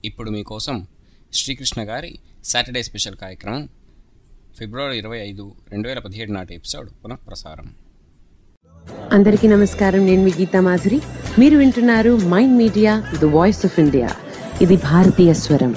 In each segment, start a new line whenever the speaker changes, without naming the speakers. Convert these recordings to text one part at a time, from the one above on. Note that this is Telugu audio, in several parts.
ఇప్పుడు మీకోసం శ్రీకృష్ణ గారి సాటర్డే స్పెషల్ కార్యక్రమం ఫిబ్రవరి ఇరవై ఐదు రెండు వేల పదిహేడు నాటి ఎపిసోడ్ పునఃప్రసారం
అందరికీ నమస్కారం నేను మీ గీతా మాధురి మీరు వింటున్నారు Mind Media the voice of India ఇది భారతీయ స్వరం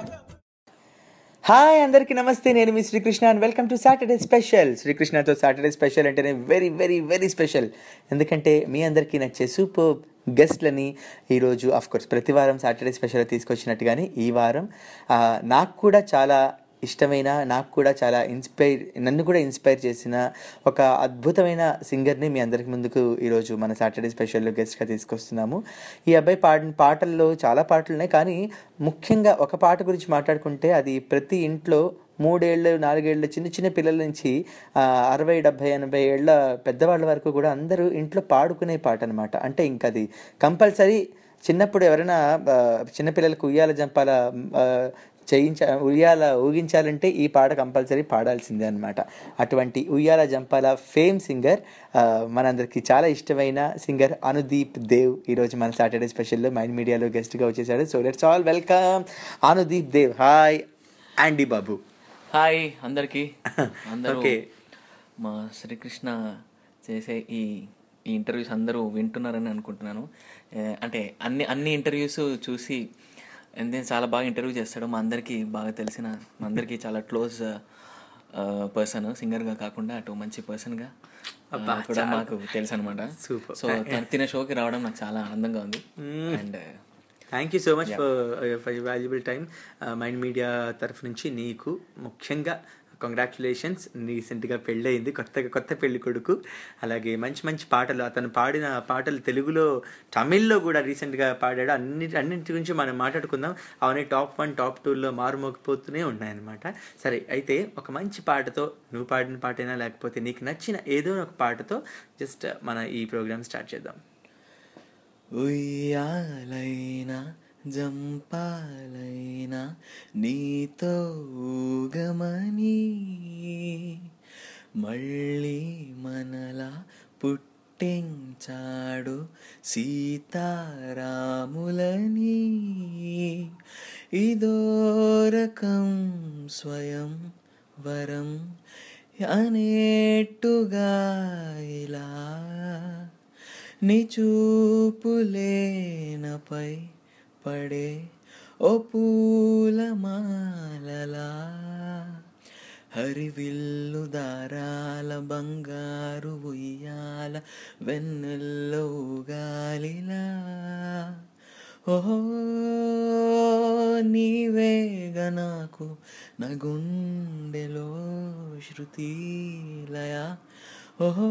హాయ్ అందరికీ నమస్తే నేను మీ Srikrishna and welcome to Saturday special శ్రీకృష్ణతో సాటర్డే స్పెషల్ అంటేనే వెరీ వెరీ వెరీ స్పెషల్ ఎందుకంటే మీ అందరికీ నచ్చే సూపర్ గెస్ట్లని ఈరోజు ఆఫ్ కోర్స్ ప్రతి వారం సాటర్డే స్పెషల్ తీసుకొచ్చినట్టుగానే ఈ వారం ఆ, నాకు కూడా చాలా ఇష్టమైన నాకు కూడా చాలా ఇన్స్పైర్ నన్ను కూడా ఇన్స్పైర్ చేసిన ఒక అద్భుతమైన సింగర్ని మీ అందరికి ముందుకు ఈరోజు మన సాటర్డే స్పెషల్లో గెస్ట్గా తీసుకొస్తున్నాము ఈ అబ్బాయి పాడిన పాటల్లో చాలా పాటలు ఉన్నాయి కానీ ముఖ్యంగా ఒక పాట గురించి మాట్లాడుకుంటే అది ప్రతి ఇంట్లో మూడేళ్ళు నాలుగేళ్ళు చిన్న చిన్న పిల్లల నుంచి ఆ, అరవై డెబ్భై ఎనభై ఏళ్ళ పెద్దవాళ్ళ వరకు కూడా అందరూ ఇంట్లో పాడుకునే పాట అనమాట అంటే ఇంకా అది కంపల్సరీ చిన్నప్పుడు ఎవరైనా ఆ, చిన్నపిల్లలకు ఉయ్యాల జంపాల ఆ, చేయించ ఉయ్యాల ఊగించాలంటే ఈ పాట కంపల్సరీ పాడాల్సిందే అనమాట అటువంటి ఉయ్యాల జంపాల ఫేమ్ సింగర్ ఆ, మనందరికీ చాలా ఇష్టమైన సింగర్ అనుదీప్ దేవ్ ఈరోజు మన సాటర్డే స్పెషల్లో మైండ్ మీడియాలో గెస్ట్గా వచ్చేసాడు so let's all welcome Anudeep Dev hi Andy బాబు
హాయ్ అందరికీ అందరూ
Okay.
మా శ్రీకృష్ణ చేసే ఈ ఈ ఇంటర్వ్యూస్ అందరూ వింటున్నారని అనుకుంటున్నాను ఏ, అంటే అన్ని అన్ని ఇంటర్వ్యూస్ చూసి అంతే చాలా బాగా ఇంటర్వ్యూ చేస్తాడు మా అందరికీ బాగా తెలిసిన మా అందరికీ చాలా క్లోజ్ పర్సన్ సింగర్గా కాకుండా అటు మంచి పర్సన్గా కూడా మాకు తెలుసు అనమాట
Super.
సో తను తినే షోకి రావడం నాకు చాలా ఆనందంగా ఉంది and
thank you so much for for valuable time Mind Media తరఫు నుంచి నీకు ముఖ్యంగా కంగ్రాచులేషన్స్ రీసెంట్గా పెళ్ళయింది కొత్తగా కొత్త పెళ్లి కొడుకు అలాగే మంచి మంచి పాటలు అతను పాడిన పాటలు తెలుగులో తమిళ్లో కూడా రీసెంట్గా పాడాడు అన్ని అన్నింటి గురించి మనం మాట్లాడుకుందాం అవన్నీ టాప్ వన్ టాప్ టూలో మారుమోగిపోతూనే ఉన్నాయన్నమాట సరే అయితే ఒక మంచి పాటతో నువ్వు పాడిన పాటైనా లేకపోతే నీకు నచ్చిన ఏదో ఒక పాటతో జస్ట్ మన ఈ ప్రోగ్రామ్ స్టార్ట్ చేద్దాం
ఉయ్యాలైనా జంపాలైనా నీతో ఊగమని మళ్ళీ మనలా పుట్టించాడు సీతారాములని ఇదో రకం స్వయం వరం అనేట్టుగా ఇలా నీ చూపులేనపై పడే ఓ పూలమాలలా హరివిల్లు దారాల బంగారు ఉయ్యాల వెన్నెల్లో గాలిలా ఓహో నీవేగ నాకు నా గుండెలో శృతిలయ ఓహో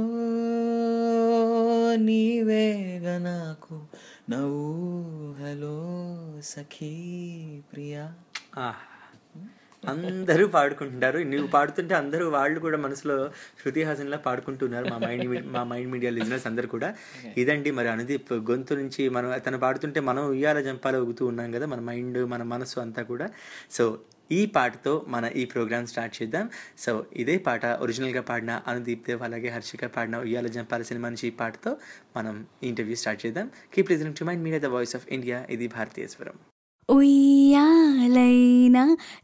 నీవేగ నాకు నా ఊహలో సఖీ ప్రియా
ఆహ్. అందరూ పాడుకుంటున్నారు నువ్వు పాడుతుంటే అందరూ వాళ్ళు కూడా మనసులో శృతి హాసన్లా పాడుకుంటున్నారు మా మైండ్ మీ- మా మైండ్ మీడియా లిజినెస్ అందరు కూడా ఇదండి మరి అనుదీప్ గొంతు నుంచి మనం తను పాడుతుంటే మనం ఉయ్యాల జంపాల ఊగుతూ ఉన్నాం కదా మన మైండ్ మన మనసు అంతా కూడా సో ఈ పాటతో మన ఈ ప్రోగ్రామ్ స్టార్ట్ చేద్దాం సో ఇదే పాట ఒరిజినల్గా పాడిన అనుదీప్ దేవ్ అలాగే హర్షిక పాడిన ఉయ్యాల జంపాల సినిమా నుంచి ఈ పాటతో మనం ఈ ఇంటర్వ్యూ స్టార్ట్ చేద్దాం keep listening to Mind Media the voice of India ఇది భారతీయ స్వరం
ఉయ్యాలైనా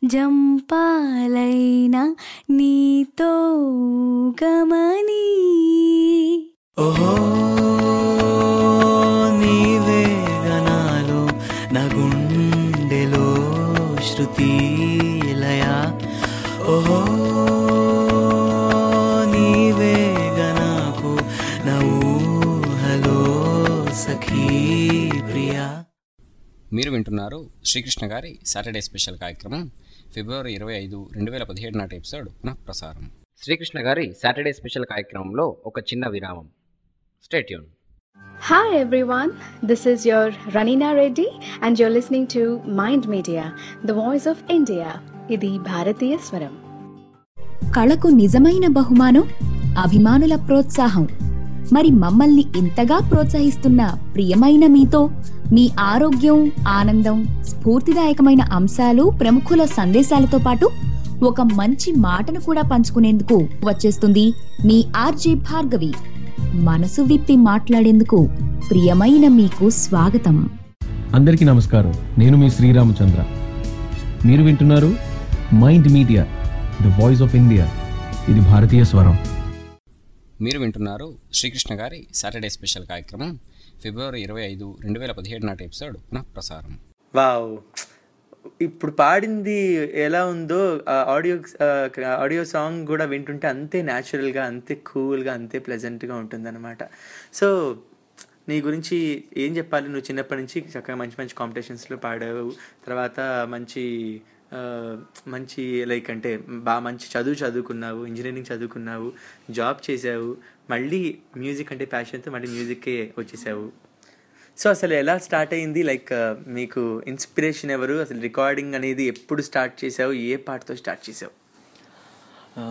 జంపాలైనా నీతో గమని
ఓహో నీవే గనాలు నా గుండెలో శృతి లయ ఓహో నీవే గనాకు నా ఊహలో సఖీ ప్రియా
మీరు వింటున్నారు శ్రీకృష్ణ గారి సాటర్డే స్పెషల్ కార్యక్రమం ఫిబ్రవరి ఇరవై ఐదు రెండు వేల పదిహేడు నాటి ఎపిసోడ్ పునఃప్రసారం శ్రీకృష్ణ గారి సాటర్డే స్పెషల్ కార్యక్రమంలో ఒక చిన్న విరామం stay tuned
Hi everyone, this is your Ranina Reddy and you're listening to Mind Media, the voice of India. ఇది భారతీయ స్వరం
కళకు నిజమైన బహుమానం అభిమానుల ప్రోత్సాహం మరి మమ్మల్ని ఇంతగా ప్రోత్సహిస్తున్న ప్రియమైన మీతో మీ ఆరోగ్యం ఆనందం స్ఫూర్తిదాయకమైన అంశాలు ప్రముఖుల సందేశాలతో పాటు ఒక మంచి మాటను కూడా పంచుకునేందుకు వచ్చేస్తుంది మీ ఆర్జే భార్గవి మనసు విప్పి మాట్లాడేందుకు ప్రియమైన మీకు స్వాగతం
అందరికీ నమస్కారం నేను మీ శ్రీరామచంద్ర మీరు వింటున్నారు Mind Media the voice of India ఇది భారతీయ స్వరం
మీరు వింటున్నారు శ్రీకృష్ణ గారి సాటర్డే స్పెషల్ కార్యక్రమం ఫిబ్రవరి ఇరవై ఐదు రెండు వేల పదిహేడు నాటి ఎపిసోడ్ పునః ప్రసారం
వావ్ ఇప్పుడు పాడింది ఎలా ఉందో ఆ ఆడియో ఆ, ఆడియో సాంగ్ కూడా వింటుంటే అంతే న్యాచురల్గా అంతే కూల్గా అంతే ప్లెజెంట్గా ఉంటుందన్నమాట సో నీ గురించి ఏం చెప్పాలి నువ్వు చిన్నప్పటి నుంచి చక్కగా మంచి మంచి కాంపిటీషన్స్లో పాడావు తర్వాత మంచి ఆ, మంచి లైక్ అంటే బాగా మంచి చదువు చదువుకున్నావు ఇంజనీరింగ్ చదువుకున్నావు జాబ్ చేసావు మళ్ళీ మ్యూజిక్ అంటే ప్యాషన్తో మళ్ళీ మ్యూజిక్కే వచ్చేసావు సో అసలు ఎలా స్టార్ట్ అయింది లైక్ మీకు ఇన్స్పిరేషన్ ఎవరు అసలు రికార్డింగ్ అనేది ఎప్పుడు స్టార్ట్ చేసావు ఏ పాటతో స్టార్ట్ చేసావు
ఆ,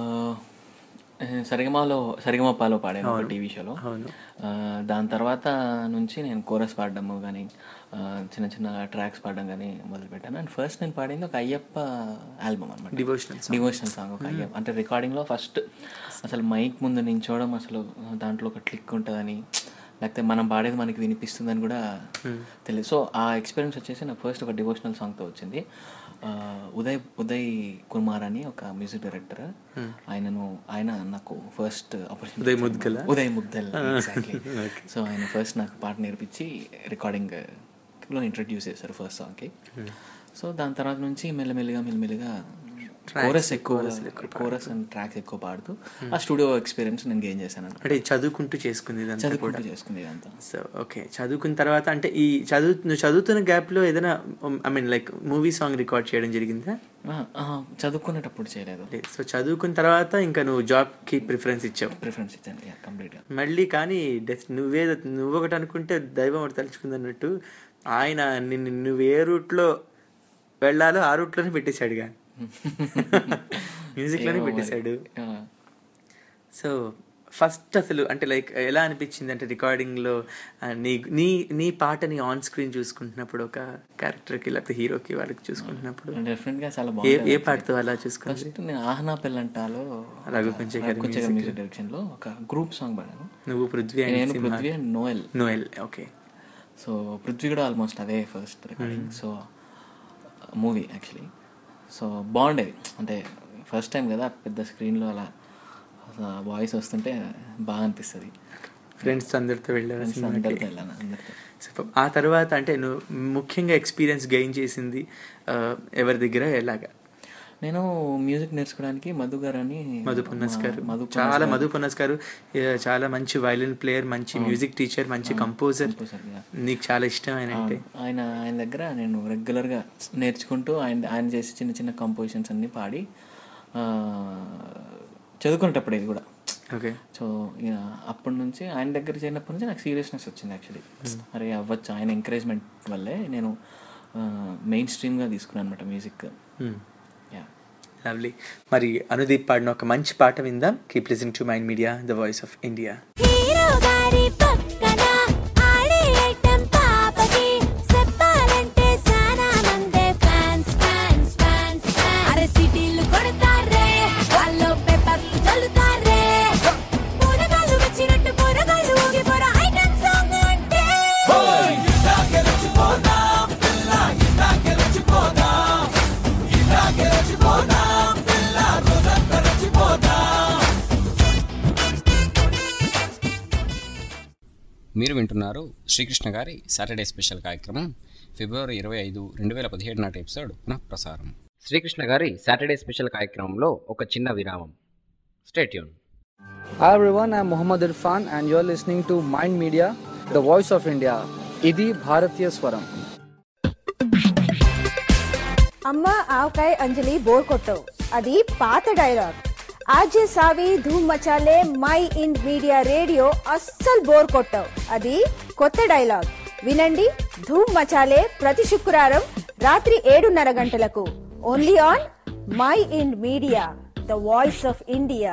సరిగమాలో సరిగమపాలో పాడాను ఒక
అవును.
టీవీ షోలో
అవును.
ఆ, దాని తర్వాత నుంచి నేను కోరస్ పాడడము కానీ చిన్న చిన్న ట్రాక్స్ పాడడం కానీ మొదలుపెట్టాను అండ్ ఫస్ట్ నేను పాడింది ఒక అయ్యప్ప ఆల్బమ్ అనమాట
Devotional song.
డివోషనల్ సాంగ్ ఒక అయ్యప్ప అంటే రికార్డింగ్లో ఫస్ట్ అసలు మైక్ ముందు నించోవడం అసలు దాంట్లో ఒక క్లిక్ ఉంటుందని లేకపోతే మనం పాడేది మనకి వినిపిస్తుందని కూడా తెలియదు సో ఆ ఎక్స్పీరియన్స్ వచ్చేసి నాకు ఫస్ట్ ఒక డివోషనల్ సాంగ్తో వచ్చింది ఆ, ఉదయ్ ఉదయ్ కుమార్ అని ఒక మ్యూజిక్ డైరెక్టర్ ఆయనను ఆయన నాకు first opportunity
Uday Mudgal?
Uday Mudgal
Ah.
Exactly
Okay.
So ఆయన ఫస్ట్ నాకు పాట నేర్పించి రికార్డింగ్ లో ఇంట్రడ్యూస్ చేశారు ఫస్ట్ సాంగ్కి సో దాని తర్వాత నుంచి మెల్లమెల్లిగా మెల్లమెల్లిగా
Tracks
కోరస్
ఎక్కువ,
ఎక్కువ
chorus ఎక్కువ
కోరస్ అండ్ ట్రాక్స్ ఎక్కువ పాడుతూ ఆ స్టూడియో ఎక్స్పీరియన్స్ నేను గెయిన్ చేశాను
అంటే చదువుకుంటూ చేసుకుంది ఇదంతా
చదువుకుంటూ
కూడా
చేసుకుంది ఇదంతా
సో ఓకే చదువుకున్న తర్వాత అంటే ఈ చదువు నువ్వు చదువుతున్న గ్యాప్లో ఏదైనా I mean like movie song record చేయడం జరిగిందా
ఆ, ఆ, చదువుకునేటప్పుడు చేయలేదు
లేదు సో చదువుకున్న తర్వాత ఇంకా నువ్వు జాబ్కి ప్రిఫరెన్స్ ఇచ్చావు
ప్రిఫరెన్స్ ఇచ్చాను కంప్లీట్గా
మళ్ళీ కానీ డెస్- నువ్వే నువ్వు ఒకటి అనుకుంటే దైవం ఒకటి తలుచుకుంది అన్నట్టు ఆయన నిన్ను నువ్వు ఏ రూట్లో వెళ్ళాలో ఆ రూట్లోనే పెట్టేశాడుగా మ్యూజిక్లోనే
ఏమో మరి.
పెట్టేశాడు
ఆ.
సో ఫస్ట్ అసలు అంటే లైక్ ఎలా అనిపించింది అంటే రికార్డింగ్లో నీ నీ నీ పాటని ఆన్ స్క్రీన్ చూసుకుంటున్నప్పుడు ఒక క్యారెక్టర్కి లేకపోతే హీరోకి వాళ్ళకి చూసుకుంటున్నప్పుడు
డెఫినెట్ గా చాలా
ఏ
బాగుంటుంది
ఏ పాటతో అలా చూసుకుంది
ఫస్ట్ నేను ఆహనా పెళ్ళంటాలో
రఘు కొంచె గారి
కొంచెం
music.
మ్యూజిక్ డైరెక్షన్ లో ఒక గ్రూప్ సాంగ్ పాడాను
నువ్వు పృథ్వీ అండ్
నేను
Simha.
Prithvi and Noel
Noel okay
so Prithvi కూడా ఆల్మోస్ట్ అదే first recording so movie actually so బాగుండేది అంటే ఫస్ట్ టైం కదా పెద్ద స్క్రీన్లో అలా వాయిస్ వస్తుంటే బాగా అనిపిస్తుంది
ఫ్రెండ్స్ అందరితో వెళ్ళారు
Friends
సినిమాకి.
అందరితో వెళ్ళాను అందరితో
Super. ఆ తర్వాత అంటే నువ్వు ముఖ్యంగా ఎక్స్పీరియన్స్ గెయిన్ చేసింది ఆ, ఎవరి దగ్గర ఎలాగా
నేను మ్యూజిక్ నేర్చుకోవడానికి మధు గారు అని
మధు పున్నస్
మా-
గారు
మధు పున్నస్
చాలా
గారు.
మధు పున్నస్ గారు ఏ, చాలా మంచి వైలిన్ ప్లేయర్ మంచి మ్యూజిక్ టీచర్ మంచి కంపోజర్
composer, yeah.
నీకు చాలా ఇష్టం ఆయన అంటే
ఆ, ఆయన ఆయన దగ్గర నేను రెగ్యులర్గా నేర్చుకుంటూ ఆయన ఆయన చేసి చిన్న చిన్న కంపోజిషన్స్ అన్నీ పాడి ఆ, చదువుకునేటప్పుడు ఇది కూడా
ఓకే
సో ఇక అప్పటి నుంచి ఆయన దగ్గర చేరినప్పటి నుంచి నాకు సీరియస్నెస్ వచ్చింది యాక్చువల్లీ అరే అవ్వచ్చు ఆయన ఎంకరేజ్మెంట్ వల్లే నేను మెయిన్ స్ట్రీమ్గా తీసుకున్నాను అనమాట మ్యూజిక్ యా
లవ్లీ మరి అనుదీప్ పాడిన ఒక మంచి పాట విందాం keep listening to Mind Media the voice of India
hero గారి పక్కన ఆడే ఐటెం పాపకి చెప్పాలంటే సానా మందే ఫ్యాన్స్ ఫ్యాన్స్ ఫ్యాన్స్ అరే సిటీలు కొడతారే వాళ్ళు పేపర్లు చల్లుతారే పూరగాళ్ళు వచ్చినట్టు పూరగాళ్ళు ఊగిపోర ఐటెం సాంగ్ అంటే
మీరు వింటున్నారు శ్రీకృష్ణ గారి సాటర్డే స్పెషల్ కార్యక్రమం ఫిబ్రవరి ఇరవై ఐదు రెండు వేల పదిహేడు నాటి ఎపిసోడ్ పునః ప్రసారం శ్రీకృష్ణ గారి సాటర్డే స్పెషల్ కార్యక్రమంలో ఒక చిన్న విరామం stay tuned
Hi everyone, I'm Muhammad Irfan and you're listening to Mind Media, the voice of India. ఇది భారతీయ స్వరం
అమ్మ ఆవకాయ అంజలి బోర్ కొట్టవు అది పాత డైలాగ్ ఆజే సావి ధూమ్ మచాలే మై ఇండ్ మీడియా రేడియో అస్సలు బోర్ కొట్టవు అది కొత్త డైలాగ్ వినండి ధూమ్ మచాలే ప్రతి శుక్రవారం రాత్రి ఏడున్నర గంటలకు only on Mind Media the voice of India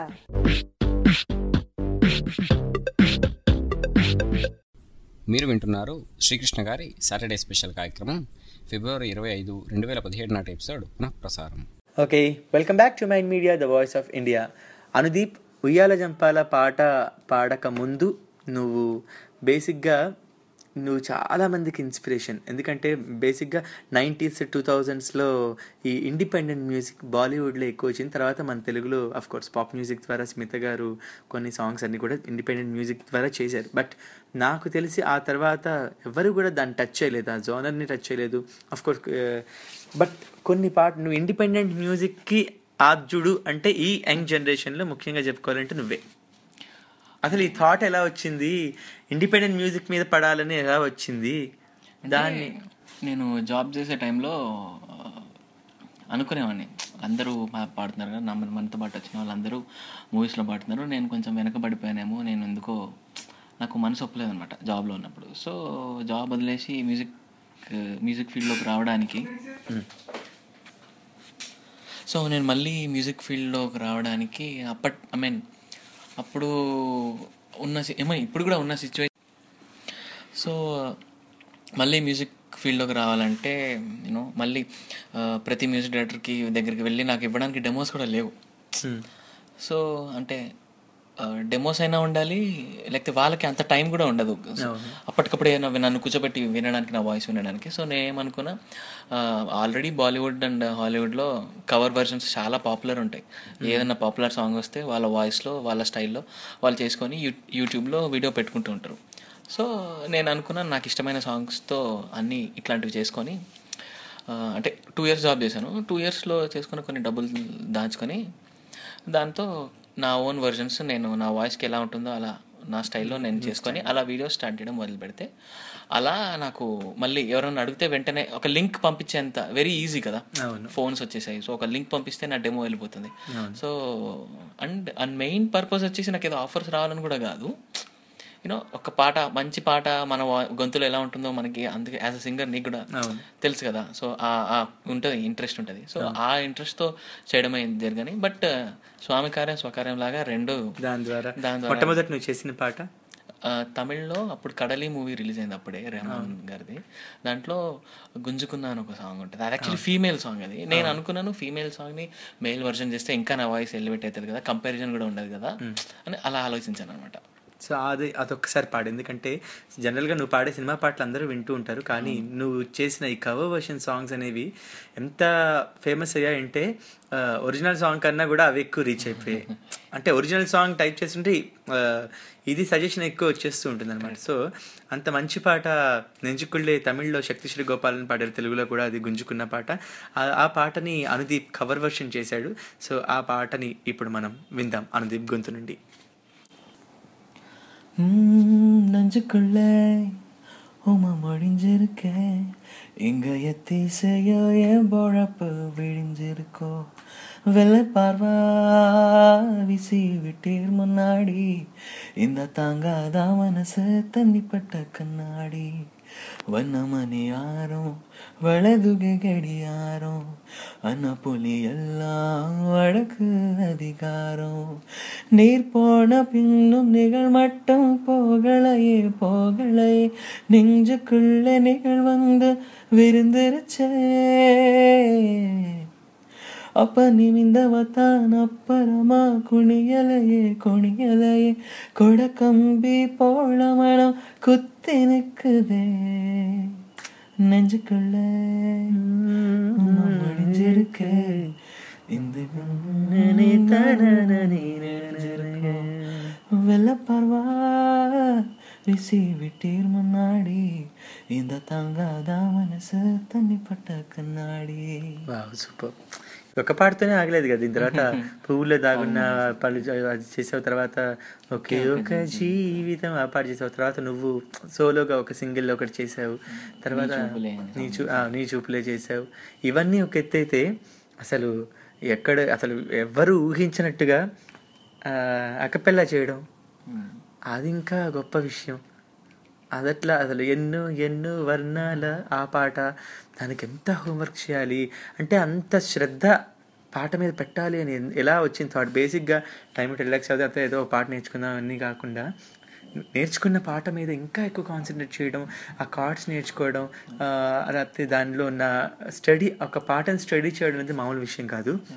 మీరు వింటున్నారు శ్రీకృష్ణ గారి సాటర్డే స్పెషల్ కార్యక్రమం ఫిబ్రవరి ఇరవై ఐదు రెండు వేల పదిహేడు నాటి ఎపిసోడ్ పునః ప్రసారం
okay welcome back to Mind Media the voice of India Anudeep Uyyala Jampala పాట పాడక ముందు నువ్వు బేసిక్గా నువ్వు చాలా మందికి ఇన్స్పిరేషన్ ఎందుకంటే బేసిక్గా నైంటీస్ టూ థౌజండ్స్లో ఈ ఇండిపెండెంట్ మ్యూజిక్ బాలీవుడ్లో ఎక్కువ వచ్చింది తర్వాత మన తెలుగులో అఫ్ కోర్స్ పాప్ మ్యూజిక్ ద్వారా స్మిత గారు కొన్ని సాంగ్స్ అన్ని కూడా ఇండిపెండెంట్ మ్యూజిక్ ద్వారా చేశారు బట్ నాకు తెలిసి ఆ తర్వాత ఎవరు కూడా దాన్ని టచ్ చేయలేదు ఆ జోనర్ని టచ్ చేయలేదు అఫ్ కోర్స్ బట్ కొన్ని పాట నువ్వు ఇండిపెండెంట్ మ్యూజిక్కి ఆద్యుడు అంటే ఈ యంగ్ జనరేషన్లో ముఖ్యంగా చెప్పుకోవాలంటే నువ్వే అసలు ఈ థాట్ ఎలా వచ్చింది ఇండిపెండెంట్ మ్యూజిక్ మీద పడాలని ఎలా వచ్చింది దాన్ని
నేను జాబ్ చేసే టైంలో ఆ, అనుకునేవాడిని అందరూ మా- పాడుతున్నారు కదా నా మనతో పాటు వచ్చిన వాళ్ళందరూ మూవీస్లో పాడుతున్నారు నేను కొంచెం వెనకబడిపోయానేమో నేను ఎందుకో నాకు మనసు ఒప్పలేదు అనమాట జాబ్లో ఉన్నప్పుడు సో జాబ్ వదిలేసి మ్యూజిక్ మ్యూజిక్ ఫీల్డ్లోకి రావడానికి సో నేను మళ్ళీ మ్యూజిక్ ఫీల్డ్లోకి రావడానికి అప్పట్ ఐ మీన్ అప్పుడు ఉన్న సి- ఏమో ఇప్పుడు కూడా ఉన్న సిచ్యువేషన్ సో మళ్ళీ మ్యూజిక్ ఫీల్డ్లోకి రావాలంటే యూనో మళ్ళీ ఆ, ప్రతి మ్యూజిక్ డైరెక్టర్కి దగ్గరికి వెళ్ళి నాకు ఇవ్వడానికి డెమోస్ కూడా లేవు సో అంటే డెమోస్ అయినా ఉండాలి లేకపోతే వాళ్ళకి అంత టైం కూడా ఉండదు So, అప్పటికప్పుడు ఏమైనా నన్ను కూర్చోబెట్టి వినడానికి నా వాయిస్ వినడానికి సో నేను ఏమనుకున్నా ఆల్రెడీ బాలీవుడ్ అండ్ హాలీవుడ్లో కవర్ వెర్షన్స్ చాలా పాపులర్ ఉంటాయి ఏదైనా పాపులర్ సాంగ్ వస్తే వాళ్ళ వాయిస్లో వాళ్ళ స్టైల్లో వాళ్ళు చేసుకొని యూ యూట్యూబ్లో వీడియో పెట్టుకుంటూ ఉంటారు సో నేను అనుకున్నాను నాకు ఇష్టమైన సాంగ్స్తో అన్నీ ఇట్లాంటివి చేసుకొని ఆ, అంటే టూ ఇయర్స్ జాబ్ చేశాను టూ ఇయర్స్లో చేసుకుని కొన్ని డబ్బులు దాచుకొని దాంతో నా ఓన్ వర్జన్స్ నేను నా వాయిస్కి ఎలా ఉంటుందో అలా నా స్టైల్లో నేను చేసుకొని అలా వీడియోస్ స్టార్ట్ చేయడం మొదలు పెడితే అలా నాకు మళ్ళీ ఎవరైనా అడిగితే వెంటనే ఒక లింక్ పంపించేంత వెరీ ఈజీ కదా
అవును.
ఫోన్స్ వచ్చేసాయి సో ఒక లింక్ పంపిస్తే నా డెమో వెళ్ళిపోతుంది
అవును.
So and and main purpose వచ్చేసి నాకు ఏదో ఆఫర్స్ రావాలని కూడా కాదు యూనో ఒక పాట మంచి పాట మన వా- గొంతులో ఎలా ఉంటుందో మనకి అందుకే యాజ్ అ సింగర్ నీకు కూడా
అవును.
తెలుసు కదా సో ఆ ఉంటుంది ఇంట్రెస్ట్ ఉంటుంది సో ఆ ఇంట్రెస్ట్తో చేయడమే జరగని బట్ స్వామి కార్యం స్వకార్యం లాగా రెండు
దాని ద్వారా
దాని ద్వారా
మొట్టమొదటి నువ్వు చేసిన పాట
ఆ, తమిళ్లో అప్పుడు కడలి మూవీ రిలీజ్ అయింది అప్పుడే రెహమాన్ గారిది దాంట్లో గుంజుకున్నా అని ఒక సాంగ్ ఉంటుంది అది యాక్చువల్లీ ఫీమేల్ సాంగ్ అది నేను అనుకున్నాను ఫీమేల్ సాంగ్ని మేల్ వర్జన్ చేస్తే ఇంకా నా వాయిస్ ఎలివేట్ అవుతుంది కదా కంపారిజన్ కూడా ఉండదు కదా అని అలా ఆలోచించాను అనమాట
సో అది అదొక్కసారి పాడు ఎందుకంటే జనరల్గా నువ్వు పాడే సినిమా పాటలు అందరూ వింటూ ఉంటారు కానీ నువ్వు చేసిన ఈ కవర్ వర్షన్ సాంగ్స్ అనేవి ఎంత ఫేమస్ అయ్యాయంటే ఒరిజినల్ సాంగ్ కన్నా కూడా అవి ఎక్కువ రీచ్ అయిపోయాయి అంటే ఒరిజినల్ సాంగ్ టైప్ చేస్తుంటే ఆ, ఇది సజెషన్ ఎక్కువ వచ్చేస్తూ ఉంటుంది అనమాట సో అంత మంచి పాట నెంచుకుళ్ళే తమిళ్లో శక్తిశ్రీ గోపాలన్ పాడారు తెలుగులో కూడా అది గుంజుకున్న పాట ఆ- ఆ పాటని అనుదీప్ కవర్ వర్షన్ చేశాడు సో ఆ పాటని ఇప్పుడు మనం విందాం అనుదీప్ గొంతు నుండి
நெஞ்சுக்குள்ள உமா மொழிஞ்சிருக்க எங்க எத்திசையோ என் பொழப்பு விழிஞ்சிருக்கோ வெள்ளை பார்வா விசி விட்டீர் முன்னாடி இந்த தாங்காத மனசு தண்ணிப்பட்ட கண்ணாடி வண்ணமணி யாரும் வலதுகை கடியாரம் அன்ன புலி எல்லாம் வழக்கு அதிகாரம் நீர் போன பின்னும் நிகழ் மட்டும் போகலையே போகலையே நெஞ்சுக்குள்ள நிகழ் வந்து விருந்திருச்சே அப்ப நிமிந்தவத்தான் அப்புறமா குணியலையே குணியலையே கொட கம்பி போல மனம் குத்தி நிக்குதே நெஞ்சுக்குள்ள உம்மை முடிஞ்சிருக்க இந்த கண்ணனே தடனே நினைஞ்சிருக்க வெள்ளப்பர்வா ரிசி விட்டீர் முன்னாடி இந்த தங்காத மனசு தண்ணிப்பட்ட கண்ணாடி
వావ్ సూపర్ ఒక పాటతోనే ఆగలేదు కదా దీని తర్వాత పువ్వులో దాగున్న పళ్ళు చ- అది చేసావు తర్వాత ఒకే ఒక జీవితం ఆ పాట చేసావు తర్వాత నువ్వు సోలోగా ఒక సింగిల్ ఒకటి చేసావు తర్వాత
చూపులే అనే
నీ చూ ఆ, నీ చూపులే చేసావు ఇవన్నీ ఒక ఎత్తు అయితే అసలు ఎక్కడ అసలు ఎవ్వరు ఊహించినట్టుగా అకపెల్లా చేయడం అది ఇంకా గొప్ప విషయం అదట్లా అసలు ఎన్నో ఎన్నో వర్ణాల ఆ పాట దానికి ఎంత హోంవర్క్ చేయాలి అంటే అంత శ్రద్ధ పాట మీద పెట్టాలి అని ఎన్- ఎలా వచ్చింది థాట్ బేసిక్గా టైం రిలాక్స్ అవుతే అంతే ఏదో ఒక పాట నేర్చుకుందాం అన్నీ కాకుండా నేర్చుకున్న పాట మీద ఇంకా ఎక్కువ కాన్సన్ట్రేట్ చేయడం ఆ కార్డ్స్ నేర్చుకోవడం ఆ, లేకపోతే దానిలో ఉన్న స్టడీ ఒక పాటను స్టడీ చేయడం అనేది మామూలు విషయం కాదు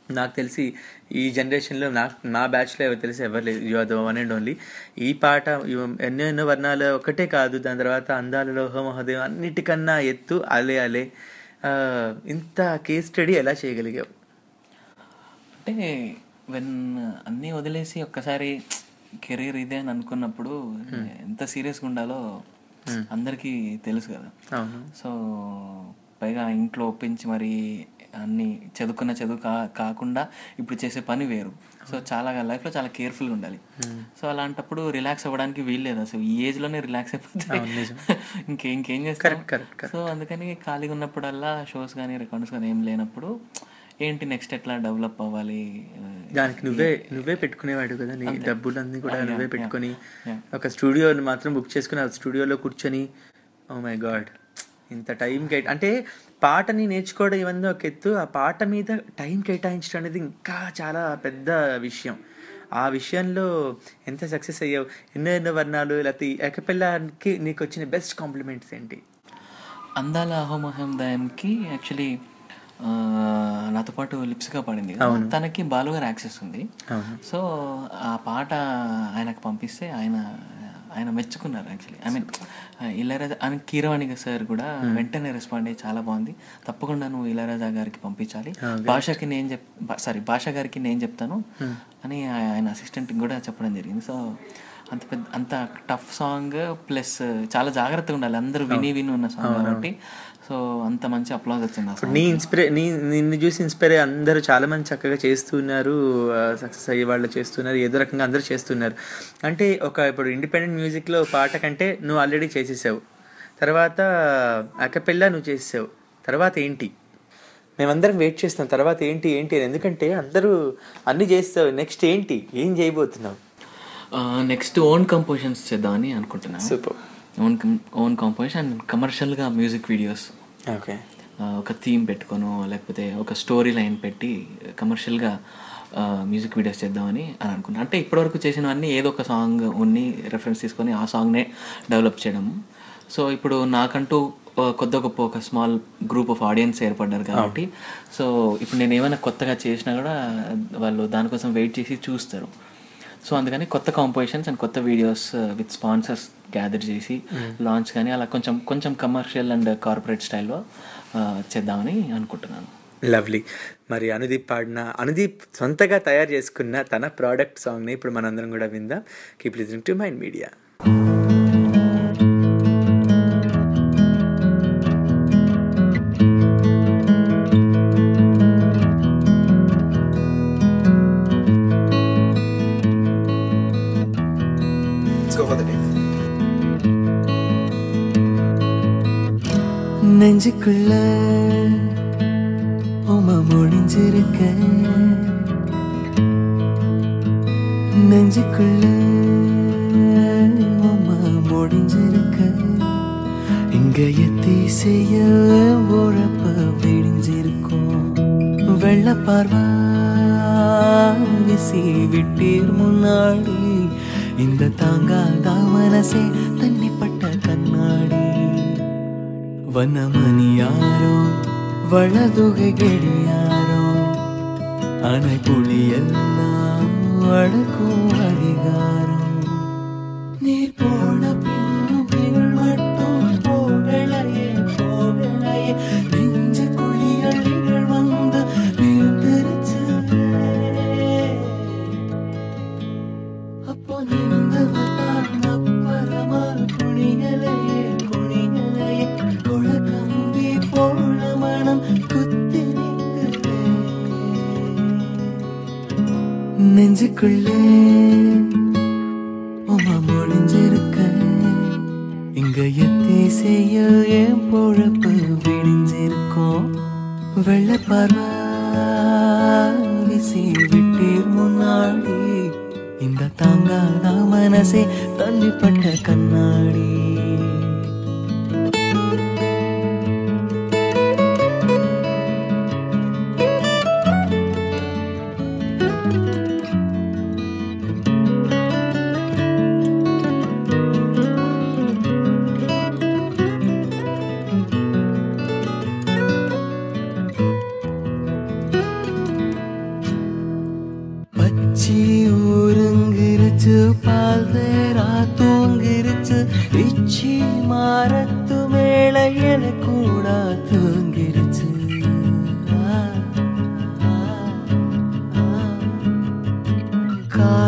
నాకు తెలిసి ఈ జనరేషన్లో నా నా బ్యాచ్లో ఎవరు తెలిసి ఎవరు లేదు you are the one and only ఈ పాట ఇవ- ఎన్నో ఎన్నో వర్ణాలు ఒకటే కాదు దాని తర్వాత అందాలలో మహోదయం అన్నిటికన్నా ఎత్తు అలే అలే ఆ, ఇంత కేస్ స్టడీ ఎలా చేయగలిగావు
అంటే వెన్ అన్నీ వదిలేసి ఒక్కసారి కెరీర్ ఇదే అని అనుకున్నప్పుడు ఎంత సీరియస్గా ఉండాలో అందరికీ తెలుసు కదా
అవును
సో పైగా ఇంట్లో ఒప్పించి మరి అన్ని చదువుకున్న చదువు కా కాకుండా ఇప్పుడు చేసే పని వేరు సో చాలా లైఫ్లో చాలా కేర్ఫుల్గా ఉండాలి సో అలాంటప్పుడు రిలాక్స్ అవ్వడానికి వీల్లేదు అసలు ఈ ఏజ్లోనే రిలాక్స్ అయిపోతే
అవును, నిజం.
ఇంకే ఇంకేం చేస్తాం
Correct, correct, correct.
సో అందుకని ఖాళీగా ఉన్నప్పుడల్లా షోస్ కానీ రికార్డ్స్ కానీ ఏం లేనప్పుడు ఏంటి నెక్స్ట్ ఎట్లా డెవలప్ అవ్వాలి
దానికి నువ్వే నువ్వే పెట్టుకునేవాడు కదా నీ డబ్బులన్నీ కూడా
Yeah,
నువ్వే
yeah,
పెట్టుకొని
yeah.
ఒక స్టూడియోని మాత్రం బుక్ చేసుకుని ఆ స్టూడియోలో కూర్చొని ఓ మై గాడ్ ఇంత టైం కేట అంటే పాటని నేర్చుకోవడం ఇవన్నీ ఒక ఎత్తు ఆ పాట మీద టైం కేటాయించడం అనేది ఇంకా చాలా పెద్ద విషయం ఆ విషయంలో ఎంత సక్సెస్ అయ్యావు ఎన్నో ఎన్నో వర్ణాలు లేకపోతే ఏకపిల్లకి నీకు వచ్చిన బెస్ట్ కాంప్లిమెంట్స్ ఏంటి
అందాల అహోమహం దయంకి యాక్చువల్లీ నాతో పాటు లిప్స్గా పాడింది కదా,
అవును.
తనకి బాలు గారు యాక్సెస్ ఉంది
అవును.
సో ఆ పాట ఆయనకు పంపిస్తే ఆయన ఆయన మెచ్చుకున్నారు యాక్చువల్లీ ఐ మీన్ ఇళయరాజా ఆయన కీరవాణి సార్ కూడా వెంటనే రెస్పాండ్ అయ్యి చాలా బాగుంది తప్పకుండా నువ్వు ఇళయరాజా గారికి పంపించాలి
Okay.
భాషకి నేను చెప్ సారీ భాష గారికి నేను చెప్తాను అని ఆయన అసిస్టెంట్కి కూడా చెప్పడం జరిగింది సో అంత పెద్ద అంత టఫ్ సాంగ్ ప్లస్ చాలా జాగ్రత్తగా ఉండాలి అందరూ విని విని ఉన్న సాంగ్ కాబట్టి సో అంత మంచి అప్లాజ్ వచ్చింది ఆ
ఇప్పుడు
song
నీ
కి.
ఇన్స్పిరే నీ నిన్ను చూసి ఇన్స్పైర్ అయ్యి అందరూ చాలా మంది చక్కగా చేస్తున్నారు సక్సెస్ అయ్యే వాళ్ళు చేస్తున్నారు ఏదో రకంగా అందరూ చేస్తున్నారు అంటే ఒక ఇప్పుడు ఇండిపెండెంట్ మ్యూజిక్లో పాట కంటే నువ్వు ఆల్రెడీ చేసేసావు తర్వాత అకపెల్లా నువ్వు చేసేసావు తర్వాత ఏంటి మేమందరం వెయిట్ చేస్తాం తర్వాత ఏంటి ఏంటి అని ఎందుకంటే అందరూ అన్ని చేస్తావు నెక్స్ట్ ఏంటి ఏం చేయబోతున్నావు
నెక్స్ట్ ఓన్ కంపోజిషన్స్ చేద్దామని అనుకుంటున్నాను
super
own own composition and కమర్షియల్గా మ్యూజిక్ వీడియోస్
ఓకే
ఒక థీమ్ పెట్టుకోను లేకపోతే ఒక స్టోరీ లైన్ పెట్టి కమర్షియల్గా మ్యూజిక్ వీడియోస్ చేద్దామని అని అనుకున్నాను అంటే ఇప్పటివరకు చేసినవన్నీ ఏదో ఒక సాంగ్ ఉన్ని రెఫరెన్స్ తీసుకొని ఆ సాంగ్నే డెవలప్ చేయడం సో ఇప్పుడు నాకంటూ ఆ, కొద్ది గొప్ప ఒక స్మాల్ గ్రూప్ ఆఫ్ ఆడియన్స్ ఏర్పడ్డారు కాబట్టి సో ఇప్పుడు నేను ఏమైనా కొత్తగా చేసినా కూడా వాళ్ళు దానికోసం వెయిట్ చేసి చూస్తారు సో అందుకని కొత్త కాంపోజిషన్స్ అండ్ కొత్త వీడియోస్ విత్ స్పాన్సర్స్ గ్యాదర్ చేసి లాంచ్ కానీ అలా కొంచెం కొంచెం కమర్షియల్ అండ్ కార్పొరేట్ స్టైల్లో చేద్దామని అనుకుంటున్నాను
లవ్లీ మరి అనుదీప్ పాడిన అనుదీప్ సొంతగా తయారు చేసుకున్న తన ప్రోడక్ట్ సాంగ్ని ఇప్పుడు మనందరం కూడా విందాం keep listening to Mind Media
Let's go for the day.
நெஞ்சுக்குள்ள உம முடிஞ்சிருக்க நெஞ்சுக்குள்ள உம முடிஞ்சிருக்க இங்க எத்தி செய்ய உழப்ப விடிஞ்சிருக்கும் வெள்ள பார்வா விசி விட்டீர் முன்னாடி இந்த தாங்காத மனசே தண்ணிப்பட்ட கண்ணாடி வனமணி யாரோ வளதுகை யாரோ அணை புலியெல்லாம் வழக்கும் அதிகாரம் நீர் போன பின்னும் பின் மட்டும் போகலையே போகலையே நெஞ்சு குழிகள் வந்து விழுந்துருச்சு அப்போ நீ வந்து வந்தான் அப்புறமா குணிகளையே குணிகளையே குழ கம்பி போல மனம் குத்தி நிற்குதே. நெஞ்சுக்குள்ளே உமா முடிஞ்சிருக்க இங்க எத்தி செய்ய என் பொழப்பு விடிஞ்சிருக்கும் வெள்ள பார்வா விசி விட்டீர் முன்னாடி இந்த தாங்காத மனசே தள்ளிப்பட்ட கண்ணாடி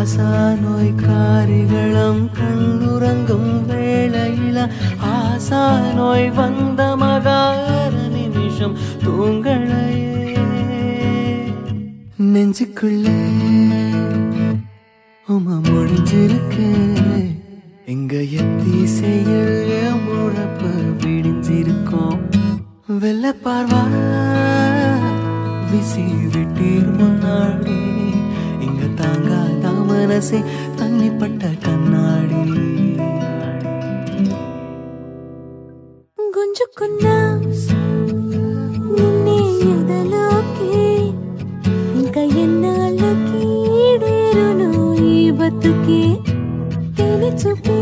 ஆசானோய் காரிகளம் கண்ணுறங்கும் வேளையில ஆசானோய் வந்த மகார நிமிஷம் தூங்களையே நெஞ்சுக்குள்ளே உமா முடிஞ்சிருக்கு எங்க எத்தி செய்ய முழப்பு விடிஞ்சிருக்கோம் வெள்ள பார்வா விசி விட்டீர் முன்னாடி இங்க தாங்காத மனசே தண்ணிப்பட்ட கண்ணாடி
గుంజుకున్నా నిన్నే ఎదలోకి ఇంకా ఎన్నాళ్ళకి ఈడేరును ఈ బతుకి తేలి చూపి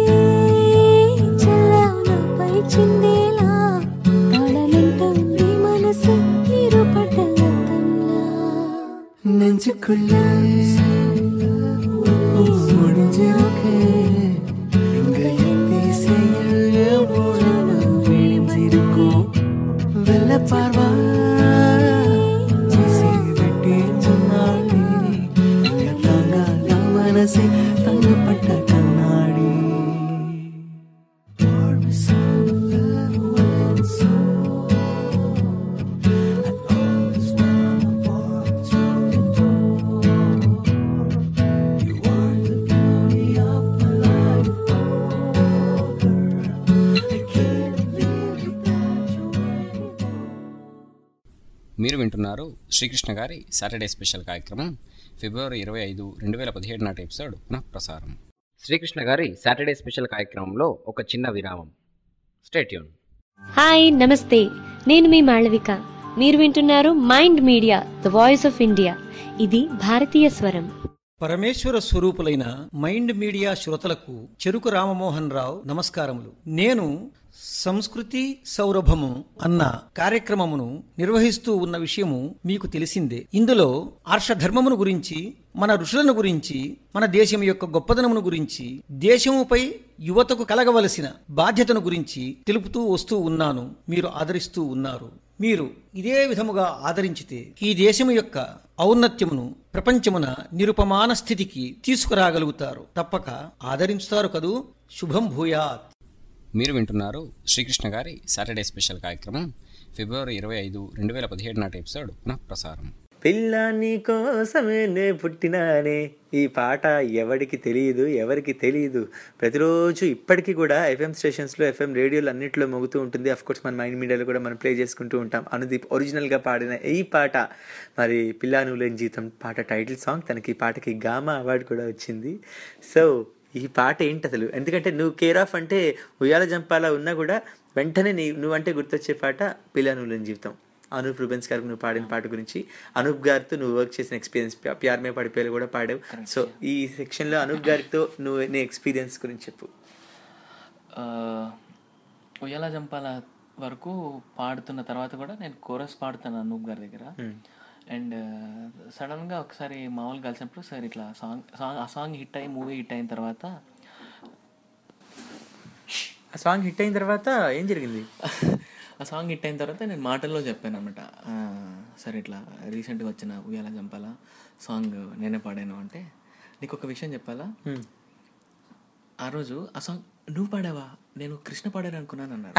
చల్లానపై చిందేలా తాళలంటుంది మనసు నీరు పడ్డ లతంలా
நெஞ்சுக்குள்ளே முடிஞ்சிருக்கு இங்க எத்தி செய்ய முழப்பு விடிஞ்சிருக்கும் வெள்ள பார்வா விசி விட்டீர் முன்னாடி இங்க தாங்காத மனசே தங்கப்பட்ட கண்ணாடி
మీరు వింటున్నారు శ్రీకృష్ణ గారి సాటర్డే స్పెషల్ కార్యక్రమం ఫిబ్రవరి ఇరవై ఐదు రెండు వేల పదిహేడు నాటి ఎపిసోడ్ పునః ప్రసారం శ్రీకృష్ణ గారి సాటర్డే స్పెషల్ కార్యక్రమంలో ఒక చిన్న విరామం స్టేట్యూన్
హాయ్ నమస్తే నేను మీ మాళవిక మీరు వింటున్నారు Mind Media the voice of India ఇది భారతీయ స్వరం
పరమేశ్వర స్వరూపులైన మైండ్ మీడియా శ్రోతలకు చెరుకు రామమోహన్ రావు నమస్కారములు నేను సంస్కృతి సౌరభము అన్న కార్యక్రమమును నిర్వహిస్తూ ఉన్న విషయము మీకు తెలిసిందే ఇందులో ఆర్షధర్మమును గురించి మన ఋషులను గురించి మన దేశం యొక్క గొప్పదనమును గురించి దేశముపై యువతకు కలగవలసిన బాధ్యతను గురించి తెలుపుతూ వస్తూ ఉన్నాను మీరు ఆదరిస్తూ ఉన్నారు మీరు ఇదే విధముగా ఆదరించితే ఈ దేశము యొక్క ఔన్నత్యమును ప్రపంచమున నిరుపమాన స్థితికి తీసుకురాగలుగుతారు తప్పక ఆదరించుతారు కదూ శుభం భూయాత్
మీరు వింటున్నారు శ్రీకృష్ణ గారి సాటర్డే స్పెషల్ కార్యక్రమం ఫిబ్రవరి ఇరవై ఐదు రెండు వేల పదిహేడు నాటి ఎపిసోడ్ పునః ప్రసారం
పిల్ల నీ కోసమే నే పుట్టినానే ఈ పాట ఎవరికి తెలియదు ఎవరికి తెలియదు ప్రతిరోజు ఇప్పటికీ కూడా ఎఫ్ఎం స్టేషన్స్లో ఎఫ్ఎం రేడియోలు అన్నింటిలో మోగుతూ ఉంటుంది అఫ్ కోర్స్ మన మైండ్ మీడియాలో కూడా మనం ప్లే చేసుకుంటూ ఉంటాం అనుదీప్ ఒరిజినల్గా పాడిన ఈ పాట మరి పిల్లా నువ్వులేని జీతం పాట టైటిల్ సాంగ్ తనకి ఈ పాటకి గామా అవార్డు కూడా వచ్చింది సో ఈ పాట ఏంటి అసలు ఎందుకంటే నువ్వు కేర్ ఆఫ్ అంటే ఉయ్యాల జంపాలా ఉన్నా కూడా వెంటనే నీ నువ్వంటే గుర్తొచ్చే పాట పిల్లా నువ్వులేని జీవితం అనూప్ రూబెన్స్ గారికి నువ్వు పాడిన పాట గురించి అనూప్ గారితో నువ్వు వర్క్ చేసిన ఎక్స్పీరియన్స్ ప్యార్ మే పడిపోయాలు కూడా పాడావు సో ఈ సెక్షన్లో అనూప్ గారితో నువ్వు నీ ఎక్స్పీరియన్స్ గురించి చెప్పు
ఆ, ఉయ్యాల జంపాల వరకు పాడుతున్న తర్వాత కూడా నేను కోరస్ పాడుతాను అనూప్ గారి దగ్గర అండ్ సడన్గా ఒకసారి మామూలు కలిసినప్పుడు సార్ ఇట్లా సాంగ్ సాంగ్ ఆ సాంగ్ హిట్ అయ్యి మూవీ హిట్ అయిన తర్వాత
ఆ సాంగ్ హిట్ అయిన తర్వాత ఏం జరిగింది
ఆ సాంగ్ హిట్ అయిన తర్వాత నేను మాటల్లో చెప్పాను అనమాట సరే ఇట్లా రీసెంట్గా వచ్చిన ఉయ్యాల జంపాల సాంగ్ నేనే పాడాను అంటే నీకు ఒక విషయం చెప్పాలా
Hmm.
ఆ రోజు ఆ సాంగ్ నువ్వు పాడావా నేను కృష్ణ పాడాను అనుకున్నాను అన్నారు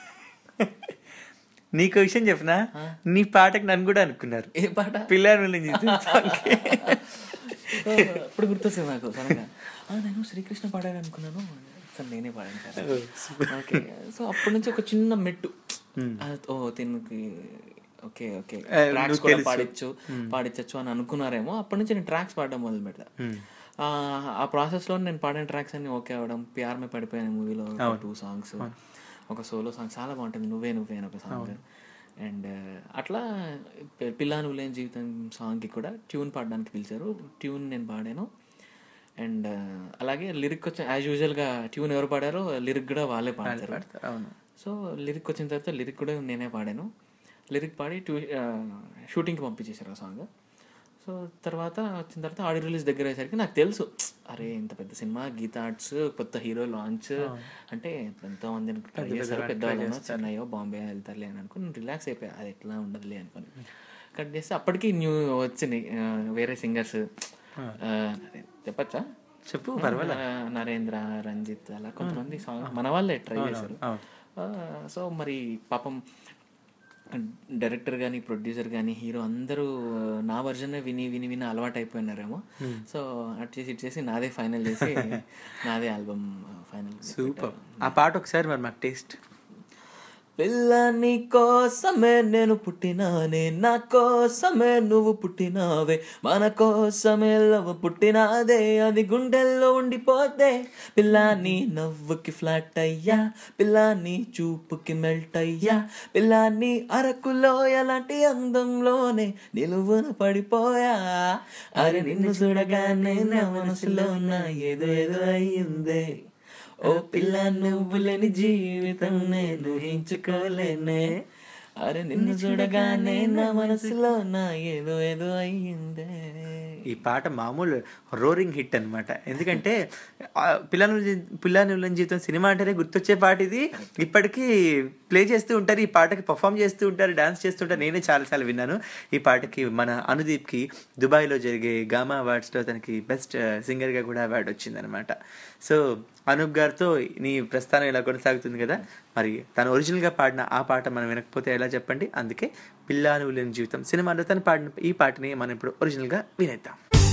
నీకు విషయం చెప్పనా నీ పాటకి నన్ను కూడా అనుకున్నారు
ఏ పాట
పిల్ల నువ్వులేని జీవితం song కి.
ఇప్పుడు గుర్తొస్తుంది నాకు సడన్గా "ఆ, నేను శ్రీకృష్ణ పాడాను అనుకున్నాను సార్ నేనే పాడాను sir
Oh, super.
Okay so అప్పటి నుంచి ఒక చిన్న మెట్టు
Hmm.
ఆ, ఓ తినకి ఓకే ఓకే
Eh,
ట్రాక్స్
నువ్వు
కూడా
తెలుసు.
పాడించు
Hmm.
పాడించచ్చు అని అనుకున్నారేమో అప్పటి నుంచి నేను ట్రాక్స్ పాడడం మొదలు పెట్టా
Hmm.
ఆ, ఆ ప్రాసెస్లో నేను పాడిన ట్రాక్స్ అన్ని ఓకే అవడం పిఆర్ మే పడిపోయాను మూవీలో
అవును.
టూ సాంగ్స్
అవును.
ఒక సోలో సాంగ్ చాలా బాగుంటుంది నువ్వే నువ్వే అని ఒక సాంగ్
అవును.
అండ్ అట్లా పి- పిల్లా నువ్వు లేని జీవితం సాంగ్కి కూడా ట్యూన్ పాడడానికి పిలిచారు ట్యూన్ నేను పాడాను అండ్ అలాగే లిరిక్ వచ్చి యాజ్ యూజువల్గా ట్యూన్ ఎవరు పాడారో లిరిక్ కూడా వాళ్ళే పాడతారు
పాడతారు, అవును.
సో లిరిక్ వచ్చిన తర్వాత లిరిక్ కూడా నేనే పాడాను లిరిక్ పాడి ట్యూ షూటింగ్కి పంపించేశారు ఆ సాంగ్ సో తర్వాత వచ్చిన తర్వాత ఆడియో రిలీజ్ దగ్గర అయ్యేసరికి నాకు తెలుసు అరే ఇంత పెద్ద సినిమా గీతా ఆర్ట్స్ కొత్త హీరో లాంచ్ అంటే ఎంతో మంది ట్రై
పెద్ద పెద్ద
చేస్తారు
try
పెద్దవాళ్ళు
చేస్తారు.
చెన్నయ్యో బాంబే వెళ్తారులే అని అనుకుని రిలాక్స్ అయిపోయా అది ఎట్లా ఉండదులే అనుకుని కట్ చేస్తే అప్పటికి న్యూ వచ్చినాయి ఆ, వేరే సింగర్స్ చెప్పచ్చా
చెప్పు, పర్వాలే.
న- నరేంద్ర రంజిత్ అలా కొంతమంది సాంగ్ మన వాళ్ళే ట్రై
అవును,
చేశారు
అవును.
ఆ, సో మరి పాపం డైరెక్టర్ కానీ ప్రొడ్యూసర్ కానీ హీరో అందరూ నా వర్జన్ విని విని విని అలవాటు అయిపోయినారేమో
Hmm.
సో అటు చేసి ఇటు చేసి నాదే ఫైనల్ చేసి నాదే ఆల్బమ్ ఫైనల్
సూపర్ ఆ పాట ఒకసారి మరి మాకు టేస్ట్
పిల్ల నీ కోసమే నేను పుట్టినానే నా కోసమే నువ్వు పుట్టినావే మన కోసమే లవ్ పుట్టినాదే అది గుండెల్లో ఉండిపోతే పిల్ల నీ నవ్వుకి ఫ్లాట్ అయ్యా పిల్ల నీ చూపుకి మెల్ట్ అయ్యా పిల్ల నీ అరకులో ఎలాంటి అందంలోనే నిలువున పడిపోయా అరే నిన్ను చూడగానే నా మనసులో నా ఏదో ఏదో అయ్యిందే ఓ పిల్ల నువ్వు లేని జీవితం నేను ఊహించుకోలేనే అరే నిన్ను చూడగానే నా మనసులో నా ఏదో ఏదో అయ్యిందే
ఈ పాట మామూలు రోరింగ్ హిట్ అన్నమాట ఎందుకంటే ఆ పిల్లలు పిల్లల జీవితం సినిమా అంటేనే గుర్తొచ్చే పాట ఇది ఇప్పటికీ ప్లే చేస్తూ ఉంటారు ఈ పాటకి పర్ఫామ్ చేస్తూ ఉంటారు డాన్స్ చేస్తుంటారు నేనే చాలాసార్లు విన్నాను ఈ పాటకి మన అనుదీప్కి దుబాయ్లో జరిగే గామా అవార్డ్స్లో తనకి బెస్ట్ సింగర్గా కూడా అవార్డు వచ్చిందనమాట సో అనూప్ గారితో నీ ప్రస్థానం ఇలా కొనసాగుతుంది కదా మరి తను ఒరిజినల్గా పాడిన ఆ పాట మనం వినకపోతే ఎలా చెప్పండి అందుకే పిల్లాను లేని జీవితం సినిమాలో తను పాడిన ఈ పాటని మనం ఇప్పుడు ఒరిజినల్గా వినేద్దాం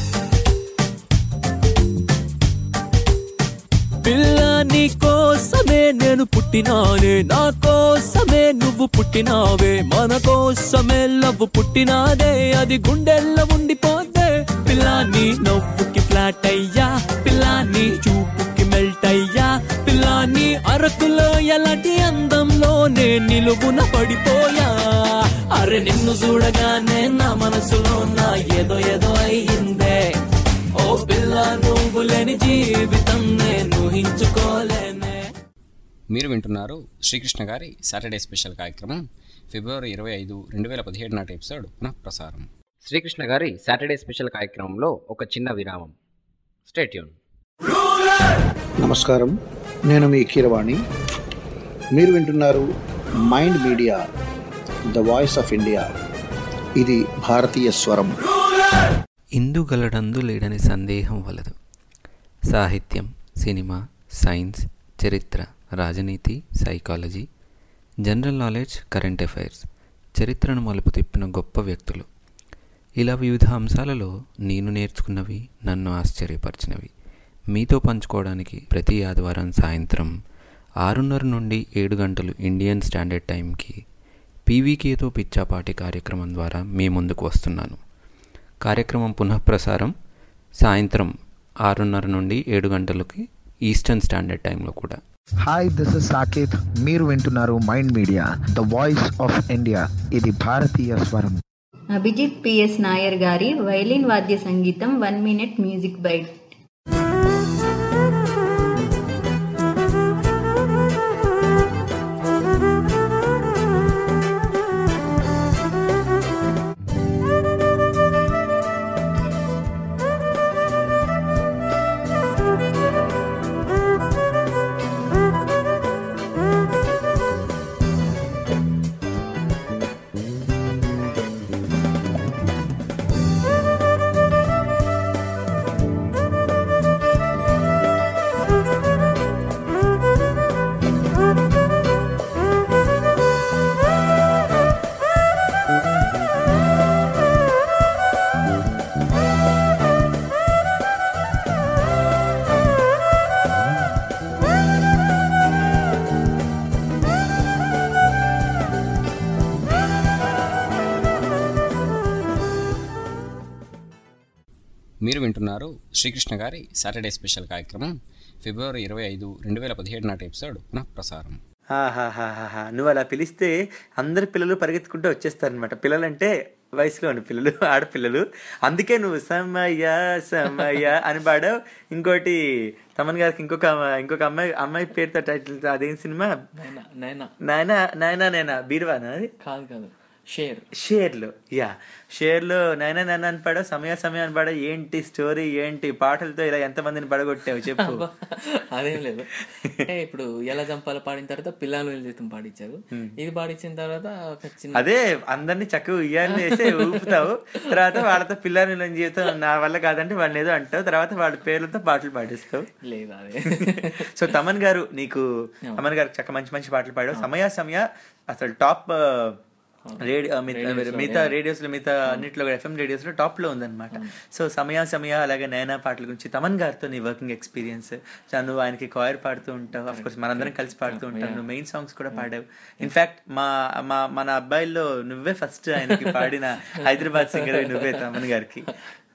పిల్ల నీ కోసమే నేను పుట్టినానే నా కోసమే నువ్వు పుట్టినావే మన కోసమే లవ్ పుట్టినాదే అది గుండెల్లో ఉండిపోతే పిల్ల నీ నవ్వుకి ఫ్లాట్ అయ్యా పిల్ల నీ చూపుకి మెల్ట్ అయ్యా పిల్ల నీ అరకులో ఎలాంటి అందంలోనే నిలువున పడిపోయా అరే నిన్ను చూడగానే నా మనసులో నా ఏదో ఏదో అయ్యిందే ఓ పిల్ల నువ్వు లేని జీవితం నేను ఊహించుకోలేనే
మీరు వింటున్నారు శ్రీకృష్ణ గారి సాటర్డే స్పెషల్ కార్యక్రమం ఫిబ్రవరి ఇరవై ఐదు రెండు వేల పదిహేడు నాటి ఎపిసోడ్ పునః ప్రసారం శ్రీకృష్ణ గారి సాటర్డే స్పెషల్ కార్యక్రమంలో ఒక చిన్న విరామం స్టేట్యూన్
నమస్కారం నేను మీ కీరవాణి మీరు వింటున్నారు Mind Media the voice of India ఇది భారతీయ స్వరం
ఇందుగలడందు లేడని సందేహం వలదు సాహిత్యం సినిమా సైన్స్ చరిత్ర రాజనీతి psychology general knowledge current affairs చరిత్రను మలుపు తిప్పిన గొప్ప వ్యక్తులు ఇలా వివిధ అంశాలలో నేను నేర్చుకున్నవి నన్ను ఆశ్చర్యపరిచినవి మీతో పంచుకోవడానికి ప్రతి ఆదివారం సాయంత్రం ఆరున్నర నుండి ఏడు గంటలు ఇండియన్ స్టాండర్డ్ టైంకి పీవీకేతో పిచ్చాపాటి కార్యక్రమం ద్వారా మీ ముందుకు వస్తున్నాను కార్యక్రమం పునఃప్రసారం సాయంత్రం ఆరున్నర నుండి ఏడు గంటలకి ఈస్టర్న్ స్టాండర్డ్ టైంలో కూడా
హాయ్ దిస్ ఇస్ సాకేత్ మీరు వింటున్నారు Mind Media the voice of India ఇది భారతీయ స్వరం
అభిజిత్ పిఎస్ నాయర్ గారి వైలిన్ వాద్య సంగీతం వన్ మినిట్ మ్యూజిక్ బైట్
మీరు వింటున్నారు శ్రీకృష్ణ గారి సాటర్డే స్పెషల్ కార్యక్రమం ఫిబ్రవరి ఇరవై ఐదు రెండు వేల పదిహేడు నాటి ఎపిసోడ్ పునః ప్రసారం
ఆహాహాహాహా. నువ్వు అలా పిలిస్తే అందరు పిల్లలు పరిగెత్తుకుంటూ వచ్చేస్తారనమాట పిల్లలంటే వయసులోని పిల్లలు ఆడపిల్లలు అందుకే నువ్వు సమయ సమయ అని పాడావు ఇంకోటి తమన్ గారికి ఇంకొక అమ్మ- ఇంకొక అమ్మాయి అమ్మాయి పేరుతో టైటిల్ అదేం సినిమా
నైనా నైనా
నాయనా నాయనా నేనా బీరువానా అది
కాదు కాదు షేర్
షేర్లో యా షేర్లో నైనా నన్ను అని పాడా సమయ సమయం అని పాడా ఏంటి స్టోరీ ఏంటి పాటలతో ఇలా ఎంతమందిని పడగొట్టావు చెప్పు
అబ్బా, అదేం లేదు అంటే ఇప్పుడు ఎలా చంపాలో పాడిన తర్వాత పిల్లలు జీతం పాడించారు
Hmm.
ఇది పాడించిన తర్వాత ఒక చిన్న
అదే అందరినీ చక్కగా ఉయ్యాలు వేసి ఊపుతావు తర్వాత వాళ్ళతో పిల్లల జీవితం నా వల్ల కాదంటే వాళ్ళని ఏదో అంటావు తర్వాత వాళ్ళ పేర్లతో పాటలు పాడిస్తావు
లేదు అదే
సో తమన్ గారు నీకు తమన్ గారు చక్క మంచి మంచి పాటలు పాడావు సమయ సమయ అసలు టాప్ రేడియో మిగతా రేడియోస్ లో మిగతా అన్నిట్లో ఎఫ్ఎం రేడియోస్ లో టాప్ లో ఉందన్నమాట సో సమయ సమయ అలాగే నయనా పాటల గురించి తమన్ గారితో నీ వర్కింగ్ ఎక్స్పీరియన్స్ నువ్వు ఆయనకి కాయర్ పాడుతూ ఉంటావు అఫ్ కోర్స్ మనందరం కలిసి పాడుతూ ఉంటాం నువ్వు మెయిన్ సాంగ్స్ కూడా పాడావు ఇన్ఫాక్ట్ మా మా మన అబ్బాయిల్లో నువ్వే ఫస్ట్ ఆయనకి పాడిన హైదరాబాద్ సింగర్ నువ్వే తమన్ గారికి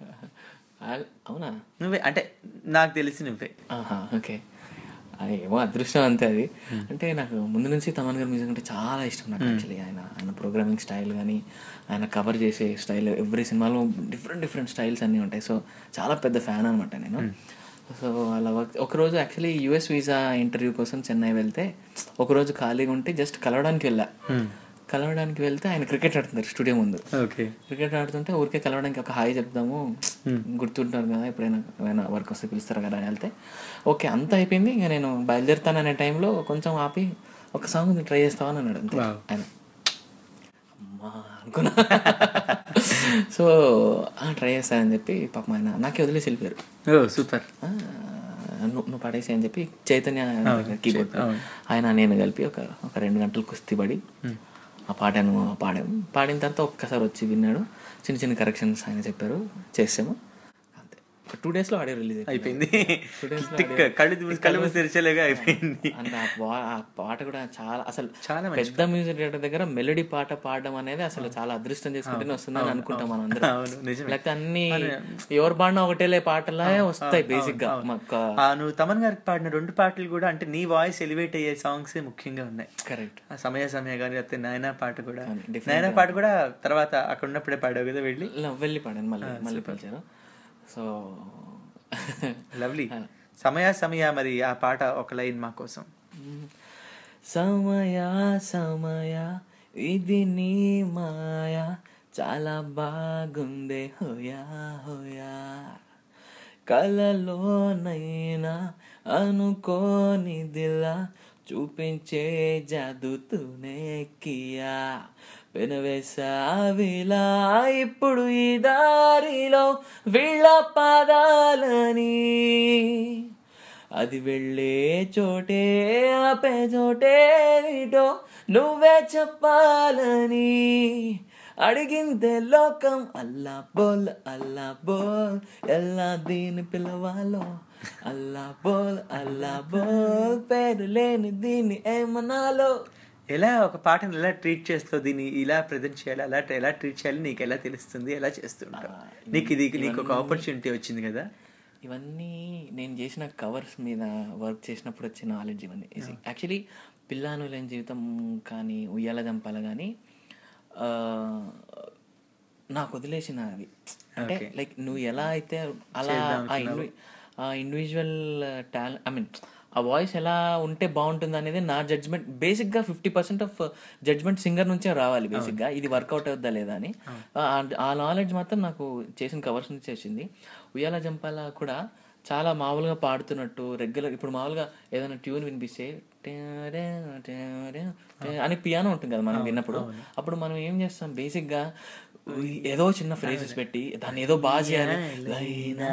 ఆ- అవునా
నువ్వే అంటే నాకు తెలిసి నువ్వే
ఆహా ఓకే అది ఏమో అదృష్టం అంతే అది అంటే నాకు ముందు నుంచి తమన్ గారి మ్యూజిక్ అంటే చాలా ఇష్టం నాకు యాక్చువల్లీ ఆయన ఆయన ప్రోగ్రామింగ్ స్టైల్ కానీ ఆయన కవర్ చేసే స్టైల్ ఎవ్రీ సినిమాలో డిఫరెంట్ డిఫరెంట్ స్టైల్స్ అన్నీ ఉంటాయి సో చాలా పెద్ద ఫ్యాన్ అనమాట నేను సో అలా వర్క్ ఒకరోజు యాక్చువల్లీ యూఎస్ వీసా ఇంటర్వ్యూ కోసం చెన్నై వెళ్తే ఒకరోజు ఖాళీగా ఉంటే జస్ట్ కలవడానికి వెళ్ళా కలవడానికి వెళ్తే ఆయన క్రికెట్ ఆడుతున్నారు స్టూడియో ముందు
ఓకే
క్రికెట్ ఆడుతుంటే ఊరికే కలవడానికి ఒక హాయ్ చెప్దాము గుర్తుంటారు కదా ఎప్పుడైనా ఏమైనా వర్క్ వస్తే పిలుస్తారు కదా అని వెళ్తే ఓకే అంతా అయిపోయింది ఇంకా నేను బయలుదేరుతాను అనే టైంలో కొంచెం ఆపి ఒక సాంగ్ ట్రై చేస్తావని అన్నాడు అంతే
Wow.
ఆయన అమ్మా అనుకున్నా సో ట్రై చేస్తానని చెప్పి పాపం ఆయన నాకే వదిలేసి వెళ్ళిపోయారు
ఓ సూపర్
ఆ, నువ్వు నువ్వు పాడేసి అని చెప్పి చైతన్య
అవును,
కీబోర్డ్
అవును.
ఆయన నేను కలిపి ఒక ఒక రెండు గంటలు కుస్తీ పడి ఆ పాటను పాడాము పాడిన తర్వాత ఒక్కసారి వచ్చి విన్నాడు చిన్న చిన్న కరెక్షన్స్ ఆయన చెప్పారు చేసాము అంతే టూ డేస్లో ఆడియో రిలీజ్
అయిపోయింది
టూ డేస్లో
టిక్ కళ్ళు మూసి- కళ్ళు మూసి తెరిచేలాగా అయిపోయింది
అండ్ ఆ పా- ఆ పాట కూడా చాలా అసలు
చాలా మంచి
పెద్ద మ్యూజిక్ డైరెక్టర్ దగ్గర మెలోడీ పాట పాడడం అనేది అసలు చాలా అదృష్టం చేసుకుంటేనే వస్తుందని
అవును,
అనుకుంటాం
అవును.
మనం అందరం
అవును, నిజమే.
లేకపోతే అన్ని
అవును.
ఎవరు పాడినా ఒకటేలే పాటలే వస్తాయి
అవును,
బేసిక్ గా
అవును.
మాకు
ఆ, నువ్వు తమన్ గారికి పాడిన రెండు పాటలు కూడా అంటే నీ వాయిస్ ఎలివేట్ అయ్యే సాంగ్స్ ముఖ్యంగా ఉన్నాయి
కరెక్ట్
ఆ సమయ సమయ కానీ లేకపోతే నాయనా పాట కూడా
different
నాయనా
గా.
పాట కూడా తర్వాత అక్కడ ఉన్నప్పుడే పాడావు కదా వెళ్ళి
ఇలా వెళ్ళి పాడాను మళ్ళీ
ఆ,
మళ్ళీ
super.
పిలిచారు సో
లవ్లీ సమయ సమయ మరి ఆ పాట ఒక లైన్ మా కోసం
సమయ సమయ ఇది నీ మాయ చాలా బాగుందే హోయా హోయా కలలోనైనా అనుకోనిదిలా చూపించే జాదుతూనే కియా పెనవేసావిలా ఇప్పుడు ఈ దారిలో వీళ్ళ పాదాలని అది వెళ్ళే చోటే ఆపే చోటే ఇటో నువ్వే చెప్పాలని అడిగిందే లోకం అల్లా బోల్ అల్లా బోల్ ఎలా దీని పిలవాలో అల్లా బోల్ అల్లా బోల్ పేరు లేని దీన్ని ఏమనాలో
ఎలా ఒక పాటను ఎలా ట్రీట్ చేస్తావు దీన్ని ఇలా ప్రజెంట్ చేయాలి అలా ఎలా ట్రీట్ చేయాలి నీకు ఎలా తెలుస్తుంది ఎలా చేస్తుంటావు నీకు ఇది నీకు ఒక ఆపర్చునిటీ వచ్చింది కదా
ఇవన్నీ నేను చేసిన కవర్స్ మీద వర్క్ చేసినప్పుడు వచ్చిన నాలెడ్జ్ ఇవన్నీ యాక్చువల్లీ పిల్లాను లేని జీవితం కానీ ఉయ్యాల జంపాల కానీ ఆ, నాకు వదిలేసిన అవి అంటే
Okay.
లైక్ నువ్వు ఎలా అయితే అలా
చేద్దాం
ఆ
అనుకున్నావో.
ఇండి ఆ ఇండివిజువల్ టాలెంట్ ఐ మీన్ ఆ వాయిస్ ఎలా ఉంటే బాగుంటుంది అనేది నా జడ్జ్మెంట్ బేసిక్గా fifty percent of judgement singer నుంచే రావాలి బేసిక్గా ఇది వర్కౌట్ అవుద్దా లేదా అని ఆ- ఆ నాలెడ్జ్ మాత్రం నాకు చేసిన కవర్స్ నుంచి వచ్చింది ఉయ్యాల జంపాల కూడా చాలా మామూలుగా పాడుతున్నట్టు రెగ్యులర్ ఇప్పుడు మామూలుగా ఏదైనా ట్యూన్ వినిపిస్తే టేరే టేరే టే- అని పియానో ఉంటుంది కదా మనం విన్నప్పుడు అప్పుడు మనం ఏం చేస్తాం బేసిక్గా ఏదో చిన్న ఫ్రేజెస్ పెట్టి దాన్ని ఏదో బాగా చేయాలి లైనా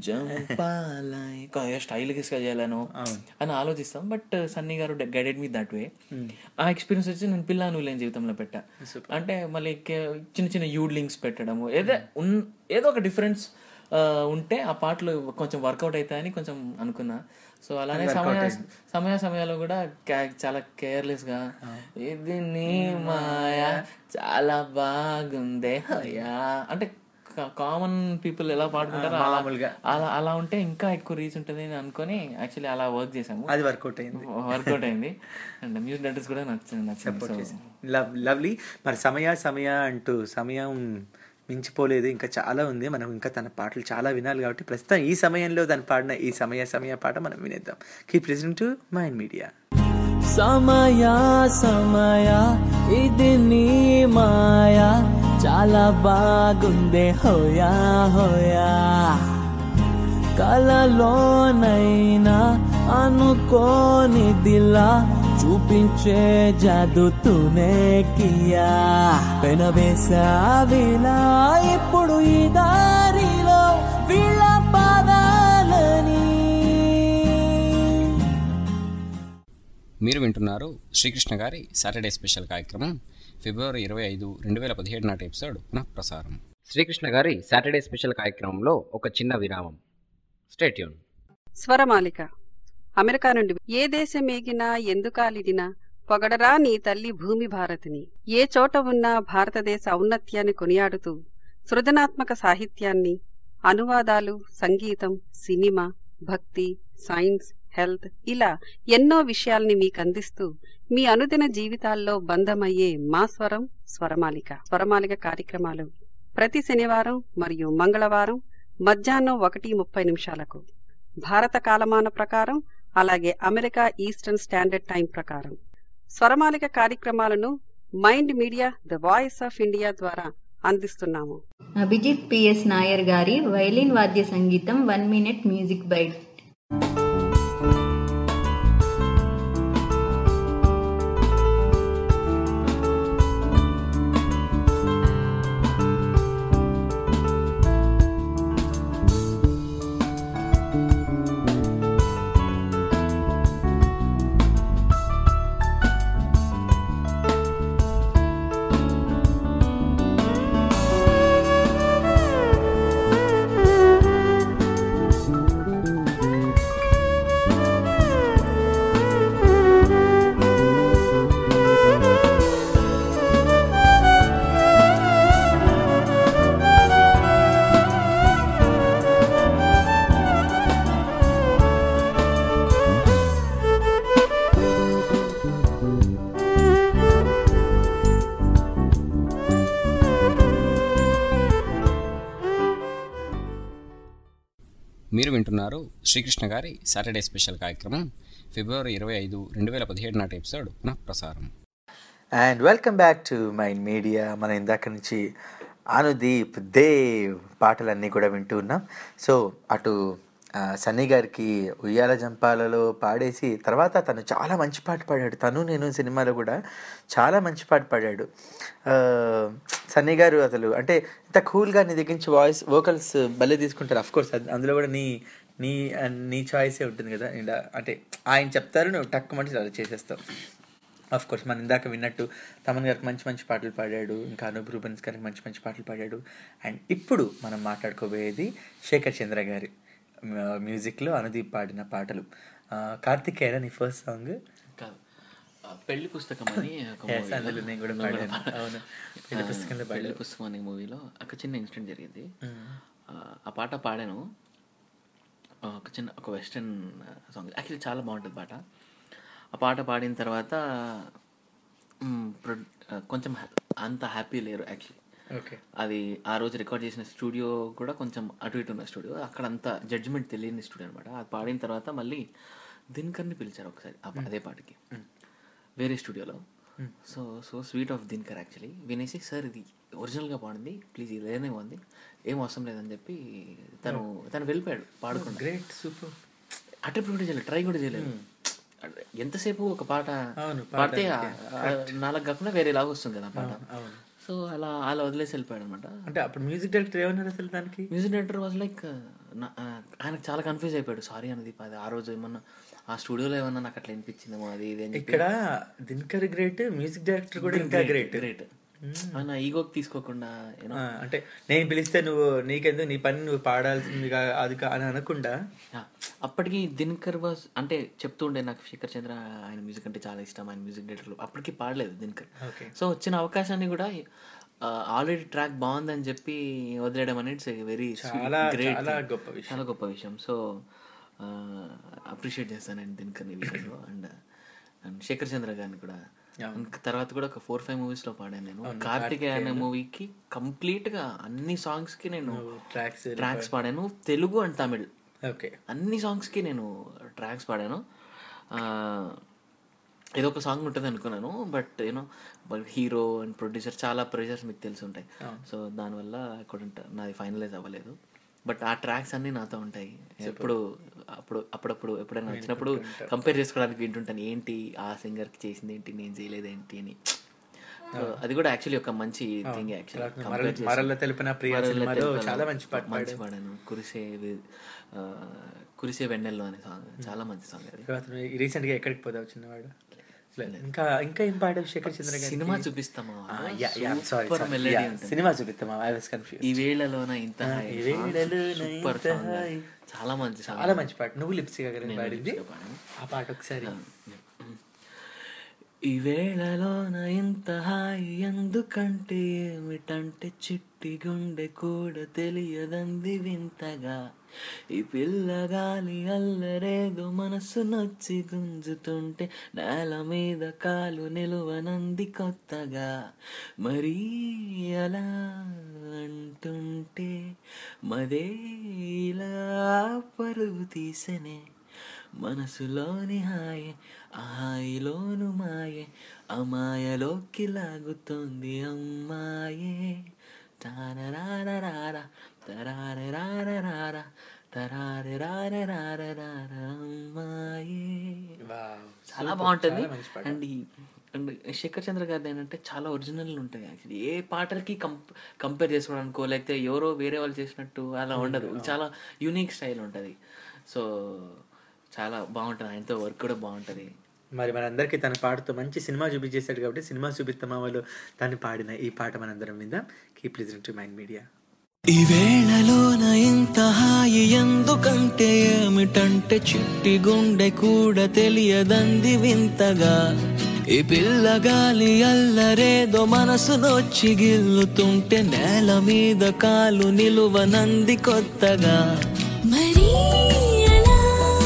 జంపాలై స్టైల్ గా చేయాలను అని ఆలోచిస్తాం బట్ సన్నీ గారు గైడెడ్ మీ దట్ వే ఆ ఎక్స్పీరియన్స్ వచ్చి నేను పిల్ల నువ్వు లేని జీవితంలో పెట్టా అంటే మళ్ళీ కే- చిన్న చిన్న యూడ్లింగ్స్ పెట్టడము ఏదో ఉన్- ఏదో ఒక డిఫరెన్స్ ఉంటే ఆ పాటలు కొంచెం వర్కౌట్ అవుతాయని కొంచెం అనుకున్నా సో అలానే
Workout
సమయ
అయింది.
సమయ సమయాల్లో కూడా ca- చాలా కేర్లెస్ గా ఇది నీ మాయ చాలా బాగుందే హయా అంటే కామన్ పీపుల్ ఎలా పాడుకుంటారో అలా-
మామూలుగా.
అలా అలా ఉంటే ఇంకా ఎక్కువ రీచ్ ఉంటుంది అని అనుకొని యాక్చువల్లీ అలా వర్క్ చేసాము
అది వర్కౌట్ అయింది
వర్కౌట్ అయింది అండ్ మ్యూజిక్ డైరెక్టర్స్ కూడా నచ్చింది
సపోర్ట్
నచ్చింది
చేసింది లవ్ లవ్లీ మరి సమయ సమయ అంటూ సమయం మించిపోలేదు ఇంకా చాలా ఉంది మనం ఇంకా తన పాటలు చాలా వినాలి కాబట్టి ప్రస్తుతం ఈ సమయంలో తను పాడిన ఈ సమయ సమయ పాట మనం వినేద్దాం keep listening to Mind Media
సమయ సమయ ఇది నీ మాయా చాలా బాగుందే హోయా హోయా కలలోనైనా అనుకోనిదిలా చూపించే జాదుతూనే కియా పెనవేసావిలా ఇప్పుడు ఈ దారిలో వీళ్ళ పాదాలని
మీరు వింటున్నారు శ్రీకృష్ణ గారి సాటర్డే స్పెషల్ కార్యక్రమం ఫిబ్రవరి ఇరవై ఐదు రెండు వేల పదిహేడు నాటి ఎపిసోడ్ పునః ప్రసారం శ్రీకృష్ణ గారి సాటర్డే స్పెషల్ కార్యక్రమంలో ఒక చిన్న విరామం స్టేట్యూన్
స్వరమాలిక అమెరికా నుండి ఏ దేశం ఏగినా ఎందుకాలిడినా పొగడరా నీ తల్లి భూమి భారతిని ఏ చోట ఉన్నా భారతదేశ ఔన్నత్యాన్ని కొనియాడుతూ సృజనాత్మక సాహిత్యాన్ని అనువాదాలు సంగీతం సినిమా భక్తి సైన్స్ హెల్త్ ఇలా ఎన్నో విషయాల్ని మీకు అందిస్తూ మీ అనుదిన జీవితాల్లో బంధమయ్యే మా స్వరం స్వరమాలిక స్వరమాలిక కార్యక్రమాలు ప్రతి శనివారం మరియు మంగళవారం మధ్యాహ్నం ఒకటి ముప్పై నిమిషాలకు భారత కాలమాన ప్రకారం అలాగే అమెరికా ఈస్టర్న్ స్టాండర్డ్ టైం ప్రకారం స్వరమాలిక కార్యక్రమాలను Mind Media the voice of India ద్వారా అందిస్తున్నాము
అభిజిత్ పిఎస్ నాయర్ గారి వైలిన్ వాద్య సంగీతం వన్ మినిట్ మ్యూజిక్ బైట్
మీరు వింటున్నారు శ్రీకృష్ణ గారి సాటర్డే స్పెషల్ కార్యక్రమం ఫిబ్రవరి ఇరవై ఐదు రెండు వేల పదిహేడు నాటి ఎపిసోడ్ పునః ప్రసారం
and welcome back to Mind Media మన ఇందాక నుంచి అనుదీప్ దేవ్ పాటలన్నీ కూడా వింటూ ఉన్నాం సో అటు ఆ, సన్నీ గారికి ఉయ్యాల జంపాలలో పాడేసి తర్వాత తను చాలా మంచి పాట పాడాడు తను నేను సినిమాలో కూడా చాలా మంచి పాట పాడాడు ఆ, సన్నీ గారు అసలు అంటే ఇంత కూల్గా నీ దగ్గర నుంచి వాయిస్ వోకల్స్ భలే తీసుకుంటారు అఫ్ కోర్స్ అందులో కూడా నీ నీ నీ చాయిసే ఉంటుంది కదా ఇలా అంటే ఆయన చెప్తారు నువ్వు టక్కుమంటే అలా చేసేస్తావు ఆఫ్ కోర్స్ మనం ఇందాక విన్నట్టు తమన్ గారికి మంచి మంచి పాటలు పాడాడు ఇంకా అనూప్ రూబెన్స్ గారికి మంచి మంచి పాటలు పాడాడు అండ్ ఇప్పుడు మనం మాట్లాడుకోబోయేది శేఖర్ చంద్ర గారి మ్యూ- మ్యూజిక్లో అనుదీప్ పాడిన పాటలు ఆ, కార్తికేయన నీ ఫస్ట్ సాంగ్
కాదు ఆ, పెళ్లి పుస్తకం అని ఒక
Yes,
movie లో-
అందులో నేను కూడా
నువ్వు
పాడాను.
పాడా-
అవును. పెళ్లి
ఆ,
పుస్తకంలో
పెళ్లి
పాడావు.
పుస్తకం అనే మూవీలో ఒక చిన్న ఇన్సిడెంట్ జరిగింది
మ్మ్.
ఆ, ఆ పాట పాడాను ఆ, ఒక చిన్న ఒక వెస్టర్న్ సాంగ్ యాక్చువల్లీ చాలా బాగుంటుంది పాట ఆ పాట పాడిన తర్వాత మ్, ప్రొ- ఆ, కొంచెం హ్యా- అంత హ్యాపీ లేరు యాక్చువల్లీ
ఓకే
అది ఆ రోజు రికార్డ్ చేసిన స్టూడియో కూడా కొంచెం అటు ఇటు ఉన్న స్టూడియో అక్కడ అంత జడ్జిమెంట్ తెలియని స్టూడియో అనమాట అది పాడిన తర్వాత మళ్ళీ దినకర్ని పిలిచారు ఒకసారి ఆ పా- అదే పాటకి వేరే స్టూడియోలో so so sweet of Dinakar actually వినేసి సార్ ఇది ఒరిజినల్గా పాడింది ప్లీజ్ ఇదేనే ఉంది ఏం అవసరం లేదని చెప్పి తను తను వెళ్ళిపోయాడు పాడుకుంటూ
గ్రేట్ సూపర్
అటెంప్ట్ కూడా చేయలేదు ట్రై కూడా చేయలేదు ఎంతసేపు ఒక పాట
అవును,
పాడితే
పాడడానికి.
ఆ- ఆ నాలుగు కాకుండా వేరేలాగా వస్తుంది కదా ఆ పాట
అవును, అవును.
సో అలా అలా వదిలేసి వెళ్ళిపోయాడు అనమాట
అంటే అప్పుడు మ్యూజిక్ డైరెక్టర్ ఏమన్నారు అసలు దానికి
మ్యూజిక్ డైరెక్టర్ వాజ్ లైక్ ఆయనకు చాలా కన్ఫ్యూజ్ అయిపోయాడు సారీ అన్నది అది ఆ రోజు ఏమన్నా ఆ స్టూడియోలో ఏమన్నా నాకు అట్లా అనిపించిందేమో అది ఇది అని చెప్పి
ఇక్కడ దినకర్ గ్రేట్ మ్యూజిక్ డైరెక్టర్ కూడా ఇంకా గ్రేట్
గ్రేట్ ఆయన ఈగోకి తీసుకోకుండా యూనో
అంటే నేను పిలిస్తే నువ్వు నీకెందుకు నీ పని నువ్వు పాడాల్సిందిగా అది కా- అని అనకుండా
అప్పటికి దినకర్ వాజ్ అంటే చెప్తూ ఉండే నాకు శేఖర్ చంద్ర ఆయన మ్యూజిక్ అంటే చాలా ఇష్టం ఆయన మ్యూజిక్ డైరెక్టర్ అప్పటికి పాడలేదు దినకర్
Okay.
సో వచ్చిన అవకాశాన్ని కూడా ఆల్రెడీ ట్రాక్ బాగుందని చెప్పి వదిలేయడం అనేది ఇట్స్ వెరీ
చాలా-
గ్రేట్
చాలా గొప్ప విషయం.
చాలా గొప్ప విషయం సో అప్రిషియేట్ చేస్తాను నేను దినకర్ ఈ విషయంలో అండ్ అండ్ శేఖర్ చంద్ర గారిని కూడా ఇంకా తర్వాత కూడా ఒక ఫోర్ ఫైవ్ మూవీస్ లో పాడాను నేను
అవును,
కార్తికేయ అనే
కార్తికేయలో.
మూవీకి కంప్లీట్ గా అన్ని సాంగ్స్ కి నేను
ట్రాక్స్
ట్రాక్స్ పాడాను తెలుగు అండ్ తమిళ్
ఓకే
అన్ని సాంగ్స్కి నేను ట్రాక్స్ పాడాను ఆ, ఏదో ఒక సాంగ్ ఉంటుంది అనుకున్నాను but you know but hero and producer చాలా ప్రెషర్స్ మీకు తెలిసి ఉంటాయి
అవును.
సో దానివల్ల కుడంట నాది ఫైనలైజ్ అవ్వలేదు బట్ ఆ ట్రాక్స్ అన్నీ నాతో ఉంటాయి ఎప్పుడు అప్పుడు అప్పుడప్పుడు ఎప్పుడైనా వచ్చినప్పుడు
వింటుంటా.
కంపేర్ చేసుకోవడానికి వింటుంటాను ఏంటి ఆ సింగర్కి చేసింది ఏంటి నేను చేయలేదు ఏంటి అని So, అది కూడా యాక్చువల్లీ ఒక మంచి
అవును.
థింగ్
తర్వాత మరల- మరల తెలిపిన ప్రియ సినిమాలో చాలా మంచి పాట
మంచి
పాడావు.
పాడాను కురిసే వి- ఆ, కురిసే వెన్నెల్లో అనే సాంగ్ చాలా మంచి సాంగ్ అది
తర్వాత నువ్వు రీసెంట్ గా ఎక్కడికి పోతావు చిన్నవాడు ఇంకా ఇంకా ఏం పాడావు శేఖర్ చంద్ర గారికి?
సినిమా చూపిస్తామా
ఆ, yeah, yeah, sorry,
Super
sorry.
melody
Yeah,
ఉంటుంది.
సినిమా చూపిస్తామా ఐ వాస్ కన్ఫ్యూజ్
ఈ వేళలోన ఇంత
ఆ,
హాయి.
ఈ వేళలోన
సూపర్
ఇంత
సాంగ్
హాయి.
చాలా మంచి సాంగ్
చాలా మంచి పాట నువ్వు లిప్సిగా కదా
నేను
పాడింది
లిప్సిగా పాడాను.
ఆ పాట ఒకసారి
ఈ వేళలోన ఇంత హాయి ఎందుకంటే ఏమిటంటే చిట్టి గుండె కూడా తెలియదంది వింతగా ఈ పిల్లగాలి అల్లరేదో మనసు నచ్చి గుంజుతుంటే నేల మీద కాలు నిలువనంది కొత్తగా మరీ అలా అంటుంటే మదే ఇలా పరుగు తీసెనే మనసులోని హాయే ఆ హాయిలోను మాయే అమాయలోకి లాగుతోంది అమ్మాయే తారరారరారా తరారరారరారా తరారరారరారరారా అమ్మాయే చాలా
Super,
బాగుంటుంది
చాలా మంచి పాట.
అండ్ ఈ అండ్ శేఖర్ చంద్ర గారిది ఏంటంటే చాలా ఒరిజినల్ ఉంటుంది యాక్చువల్లీ ఏ పాటలకి కంప్ కంపేర్ చేసుకోవడానికో లేకపోతే ఎవరో వేరే వాళ్ళు చేసినట్టు అలా ఉండదు చాలా యూనిక్ స్టైల్ ఉంటుంది సో చాలా బాగుంటుంది ఆయనతో వర్క్ కూడా బాగుంటుంది
మరి మనందరికీ తన పాటతో మంచి సినిమా చూపించేశాడు కాబట్టి సినిమా చూపిస్తామా వాళ్ళు తను పాడిన ఈ పాట మనందరం విందాం keep listening to Mind Media
ఈ వేళలోన ఇంత హాయి ఎందుకంటే ఏమిటంటే చిట్టి గుండె కూడా తెలియదంది వింతగా ఈ పిల్లగాలి అల్లరేదో మనసునొచ్చి గిల్లుతుంటే నేల మీద కాలు నిలువనంది కొత్తగా
మరీ అలా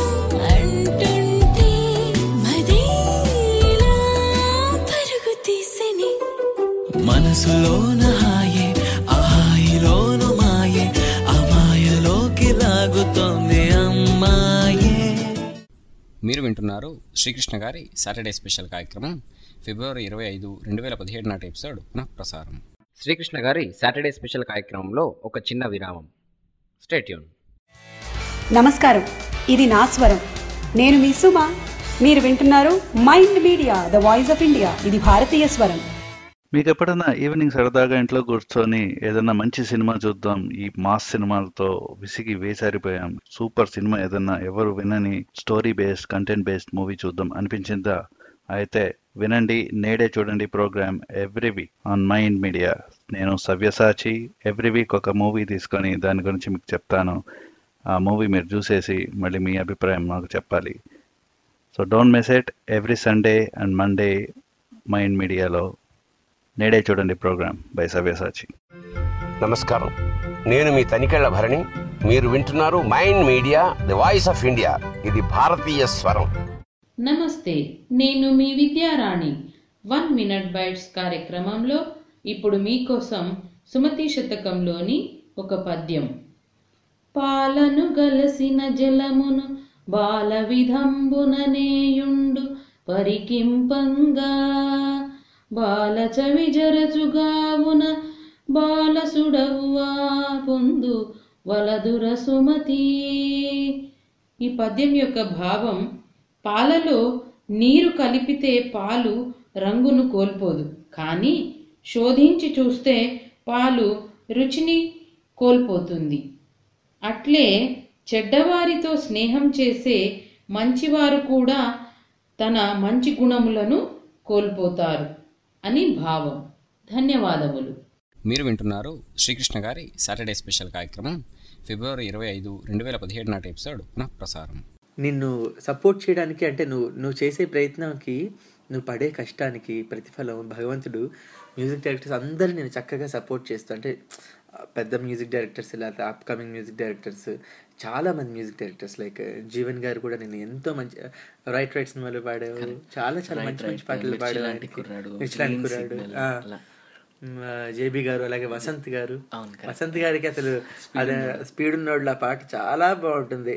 అంటుంటే మదే ఇలా పరుగు తీసెని
మనసులోన హాయే ఆ హాయిలోను మాయే ఆ మాయలోకి లాగుతోంది అమ్మాయే
మీరు వింటున్నారు శ్రీకృష్ణ గారి సాటర్డే స్పెషల్ కార్యక్రమం ఫిబ్రవరి ఇరవై ఐదు రెండు వేల పదిహేడు నాటి ఎపిసోడ్ పునః ప్రసారం శ్రీకృష్ణ గారి సాటర్డే స్పెషల్ కార్యక్రమంలో ఒక చిన్న విరామం స్టేట్యూన్
నమస్కారం ఇది నా స్వరం నేను మీ సుమ మీరు వింటున్నారు Mind Media the voice of India ఇది భారతీయ స్వరం
మీకు ఎప్పుడైనా ఈవినింగ్ సరదాగా ఇంట్లో కూర్చొని ఏదైనా మంచి సినిమా చూద్దాం ఈ మాస్ సినిమాలతో విసిగి వేసారిపోయాం సూపర్ సినిమా ఏదైనా ఎవరు వినని story based content based movie చూద్దాం అనిపించిందా అయితే వినండి నేడే చూడండి program every week on Mind Media నేను సవ్యసాచి ఎవ్రీ వీక్ ఒక మూవీ తీసుకొని దాని గురించి మీకు చెప్తాను ఆ మూవీ మీరు చూసేసి మళ్ళీ మీ అభిప్రాయం నాకు చెప్పాలి so don't miss it every Sunday and Monday Mind మీడియాలో నేడే చూడండి ప్రోగ్రామ్ బై సవ్యసాచి
నమస్కారం నేను మీ తనికెళ్ల భరణి మీరు వింటున్నారు Mind Media the voice of India ఇది భారతీయ స్వరం
నమస్తే నేను మీ విద్యారాణి వన్ మినిట్ బైట్స్ కార్యక్రమంలో ఇప్పుడు మీకోసం సుమతి శతకంలోని ఒక పద్యం పాలను గలసిన జలమును బాల విధంబుననేయుండు పరికింపంగా బాల చవిజరచుగావున బాలసుడవ్వా పొందు వలదుర సుమతి ఈ పద్యం యొక్క భావం పాలలో నీరు కలిపితే పాలు రంగును కోల్పోదు కానీ శోధించి చూస్తే పాలు రుచిని కోల్పోతుంది అట్లే చెడ్డవారితో స్నేహం చేసే మంచివారు కూడా తన మంచి గుణములను కోల్పోతారు అని భావం ధన్యవాదములు
మీరు వింటున్నారు శ్రీకృష్ణ గారి సాటర్డే స్పెషల్ కార్యక్రమం ఫిబ్రవరి ఇరవై ఐదు రెండు వేల పదిహేడు నాటి ఎపిసోడ్ పునః ప్రసారం
నిన్ను సపోర్ట్ చేయడానికి అంటే నువ్వు నువ్వు చేసే ప్రయత్నంకి నువ్వు పడే కష్టానికి ప్రతిఫలం భగవంతుడు మ్యూజిక్ డైరెక్టర్స్ అందరూ నేను చక్కగా సపోర్ట్ చేస్తూ అంటే ఆ, పెద్ద మ్యూజిక్ డైరెక్టర్స్ లేకపోతే అప్కమింగ్ మ్యూజిక్ డైరెక్టర్స్ చాలా మంది మ్యూజిక్ డైరెక్టర్స్ లైక్ జీవన్ గారు కూడా నేను ఎంతో మంచి రైట్ రైట్ సినిమాలు పాడావు చాలా చాలా
Right,
మంచి
right.
మంచి పాటలు
మిర్చి
పాడావు
లాంటి
ఆయనకి.
కుర్రాడు,
మిర్చి లాంటి
Green
కుర్రాడు
Signal,
ఆ.
అలా.
జేబీ గారు అలాగే వసంత్ గారు
అవును, correct.
వసంత్ గారికి అసలు
Speed
అదే
ఉన్నోడు.
స్పీడ్ ఉన్నోడ్ల పాట చాలా బాగుంటుంది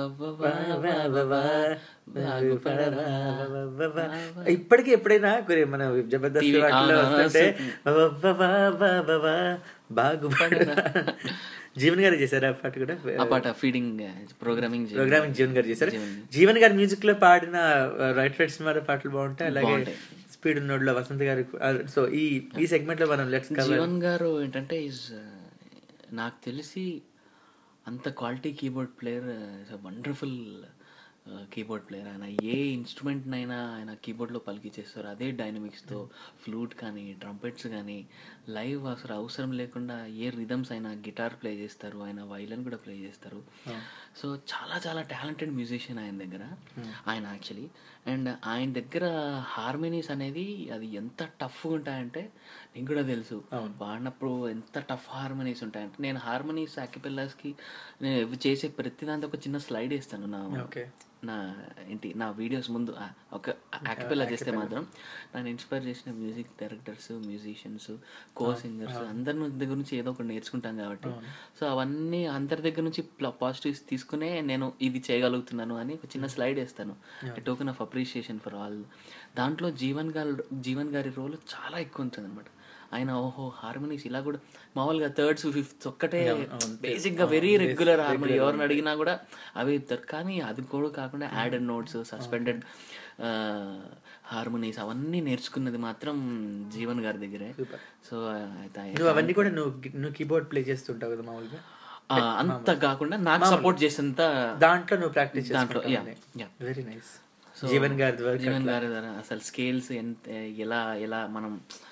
ఇప్పటికీ ఎప్పుడైనా కొన్ని మన జబర్దస్త్
TV
వాటిలో
అవును,
వస్తుంటే
అవును.
బాగుపడరా జీవన్ గారు చేశారు ఆ పాట కూడా
ఆ పాట ఫీడింగ్ ప్రోగ్రామింగ్
ప్రోగ్రామింగ్ జీవన్ గారు చేశారు
జీవన్.
జీవన్ గారి మ్యూజిక్ లో పాడిన రైట్ రైట్ సినిమా పాటలు బాగుంటాయి అలాగే
బాగుంటాయి.
స్పీడ్ ఉన్నోడ్లో వసంత్ గారి సో ఈ ఈ సెగ్మెంట్ లో మనం లెట్స్ కవర్
జీవన్ గారు ఏంటంటే ఈజ్ నాకు తెలిసి అంత quality keyboard player wonderful keyboard player ఆయన ఏ ఇన్స్ట్రుమెంట్నైనా ఆయన కీబోర్డ్లో పలికి చేస్తారు అదే డైనమిక్స్తో ఫ్లూట్ కానీ ట్రంపెట్స్ కానీ లైవ్ అసలు అవసరం లేకుండా ఏ రిథమ్స్ అయినా గిటార్ ప్లే చేస్తారు ఆయన వైలన్ కూడా ప్లే చేస్తారు సో చాలా చాలా టాలెంటెడ్ మ్యూజిషియన్ ఆయన దగ్గర ఆయన యాక్చువల్లీ అండ్ ఆయన దగ్గర హార్మోనీస్ అనేది అది ఎంత టఫ్గా ఉంటాయంటే నీకు కూడా తెలుసు పాడినప్పుడు ఎంత టఫ్ హార్మోనీస్ ఉంటాయంటే నేను హార్మోనీస్ యాక్యుపెల్లాస్కి నేను చేసే ప్రతి దాంతో ఒక చిన్న స్లైడ్ వేస్తాను నా
Okay.
నా ఏంటి నా వీడియోస్ ముందు ఆ, ఒక యాక్యుపెల్లా చేస్తే
acapella.
మాత్రం నన్ను ఇన్స్పైర్ చేసిన music directors musicians co singers అందరి నుంచి దగ్గర నుంచి ఏదో ఒకటి నేర్చుకుంటాం కాబట్టి
అవును.
సో అవన్నీ అందరి దగ్గర నుంచి పాజిటివ్స్ తీసుకునే నేను ఇది చేయగలుగుతున్నాను అని ఒక చిన్న స్లైడ్ వేస్తాను
Yeah.
Token of appreciation for all దాంట్లో జీవన్ గారి జీవన్ గారి రోల్ చాలా ఎక్కువ ఉంటుంది అనమాట ఆయన ఓహో హార్మోనీస్ ఇలా కూడా మామూలుగా థర్డ్స్ ఫిఫ్త్ ఒక్కటే
అవును, అవును.
బేసిక్ గా
అవును,
very
basic,
regular harmony
regular
ఎవరిని
ఉంది.
అడిగినా కూడా అవి ఇస్తారు కానీ అది కూడా కాకుండా యాడెడ్ నోట్స్ సస్పెండెడ్ హార్మోనీస్ అవన్నీ నేర్చుకున్నది మాత్రం జీవన్ గారి దగ్గరే సో
నువ్వు అవన్నీ కూడా నువ్వు నువ్వు కీబోర్డ్ ప్లే చేస్తుంటావు కదా మామూలుగా
ఆ, అంత కాకుండా నాకు
మామూలు.
సపోర్ట్ చేసేంత
దాంట్లో నువ్వు ప్రాక్టీస్
దాంట్లో yeah yeah
very nice
so
Jeevan గారి ద్వారా
జీవన్
అట్లా.
గారి ద్వారా అసలు స్కేల్స్ ఎంత ఎలా ఎలా మనం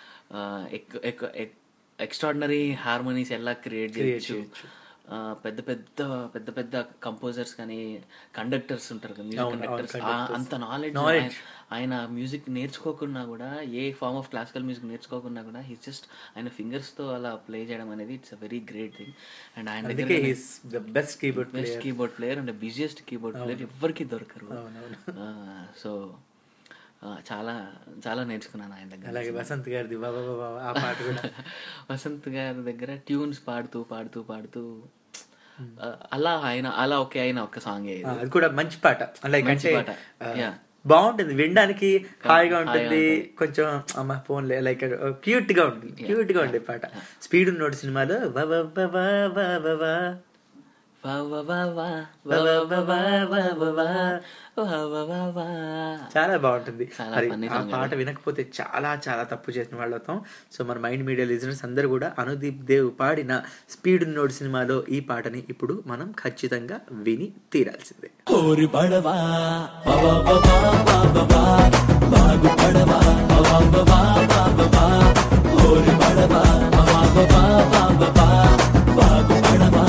ఎక్స్ట్రాడినరీ హార్మోనీస్ ఎలా క్రియేట్
Create
చేయొచ్చు
చేయొచ్చు.
ఆ, పెద్ద పెద్ద పెద్ద పెద్ద కంపోజర్స్ కానీ కండక్టర్స్ ఉంటారు కదా మ్యూజిక్
అవును, అవును,
కండక్టర్స్
conductors.
అంత నాలెడ్జ్
Knowledge.
ఆయన మ్యూజిక్ నేర్చుకోకున్నా కూడా ఏ ఫార్మ్ ఆఫ్ క్లాసికల్ మ్యూజిక్ నేర్చుకోకున్నా కూడా హీ జస్ట్ ఆయన fingers తో అలా ప్లే చేయడం అనేది it's a very great thing and ఆయన
అందుకే he's the best keyboard
best
player.
Keyboard player and busiest keyboard player
అవును.
ఎవరికి దొరకరు
అవునవును.
సో చాలా చాలా నేర్చుకున్నాను ఆయన దగ్గర
అలాగే వసంత్ గారిది బాబా బాబా ఆ పాట కూడా
వసంత్ గారి దగ్గర ట్యూన్స్ పాడుతూ పాడుతూ పాడుతూ ఆ, అలా ఆయన అలా ఓకే అయిన ఒక సాంగ్
ఆ, అది కూడా మంచి పాట లైక్
మంచి
అంటే
పాట.
ఆ,
Yeah.
బాగుంటుంది వినడానికి హాయిగా ఉంటుంది
హాయిగా
కొంచెం అమ్మ ఫోన్ లైక్ క్యూట్ గా ఉంటుంది క్యూట్ గా ఉండే పాట స్పీడ్ ఉన్నోడు సినిమాలో వా వా వా వా వా వా వా.
వా వా వా వా
వా వా వా వా వా వా వా.
వా వా వా వా.
చాలా బాగుంటుంది
చాలా
మరి
funny
ఆ
song
పాట
అది.
వినకపోతే చాలా చాలా తప్పు చేసిన వాళ్ళతో సో మన మైండ్ మీడియా లిజనర్స్ అందరూ కూడా అనుదీప్ దేవ్ పాడిన స్పీడ్ ఉన్నోడు సినిమాలో ఈ పాటని ఇప్పుడు మనం ఖచ్చితంగా విని తీరాల్సిందే
కోరి పడవా పవా పవా పవా బాగు పడవా పవా పవా పవా కోరి పడవా పవా పవా పవా బాగు పడవా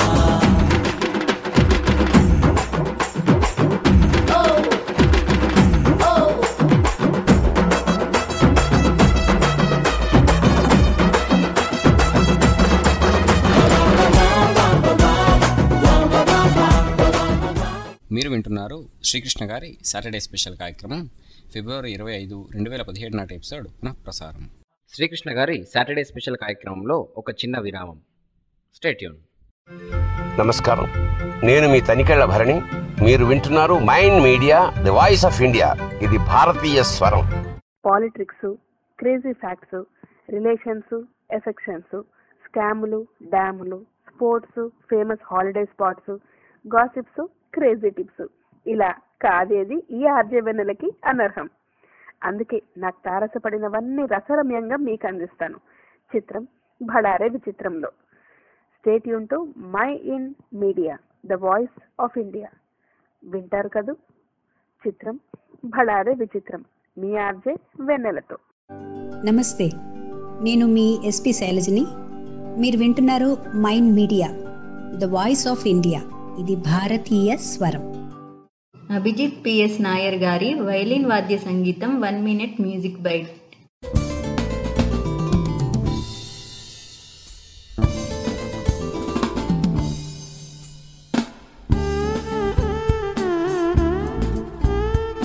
మీరు వింటున్నారు శ్రీకృష్ణ గారి సాటర్డే స్పెషల్ కార్యక్రమం ఫిబ్రవరి ఇరవై ఐదు రెండు వేల పదిహేడు నాటి ఎపిసోడ్ పునః ప్రసారం శ్రీకృష్ణ గారి సాటర్డే స్పెషల్ కార్యక్రమంలో ఒక చిన్న విరామం స్టేట్యూన్
నమస్కారం నేను మీ తనికెళ్ల భరణి మీరు వింటున్నారు Mind Media the voice of India ఇది భారతీయ స్వరం
politics crazy facts relations affections స్కాములు డ్యాములు sports famous holiday spots gossips crazy tips ఇలా కాదేది ఈ ఆర్జే వెన్నెలకి అనర్హం అందుకే నాకు తారసపడినవన్నీ రసరమ్యంగా మీకు అందిస్తాను చిత్రం భడారే విచిత్రంలో స్టేట్ యూన్ to Mind Media the voice of India వింటారు కదూ చిత్రం భడారే విచిత్రం మీ ఆర్జే వెన్నెలతో
నమస్తే నేను మీ ఎస్పి శైలజని మీరు వింటున్నారు Mind Media the voice of India ఇది భారతీయ స్వరం
అభిజిత్ పిఎస్ నాయర్ గారి వైలిన్ వాద్య సంగీతం one minute music byte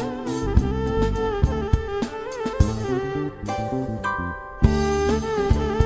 Thank you.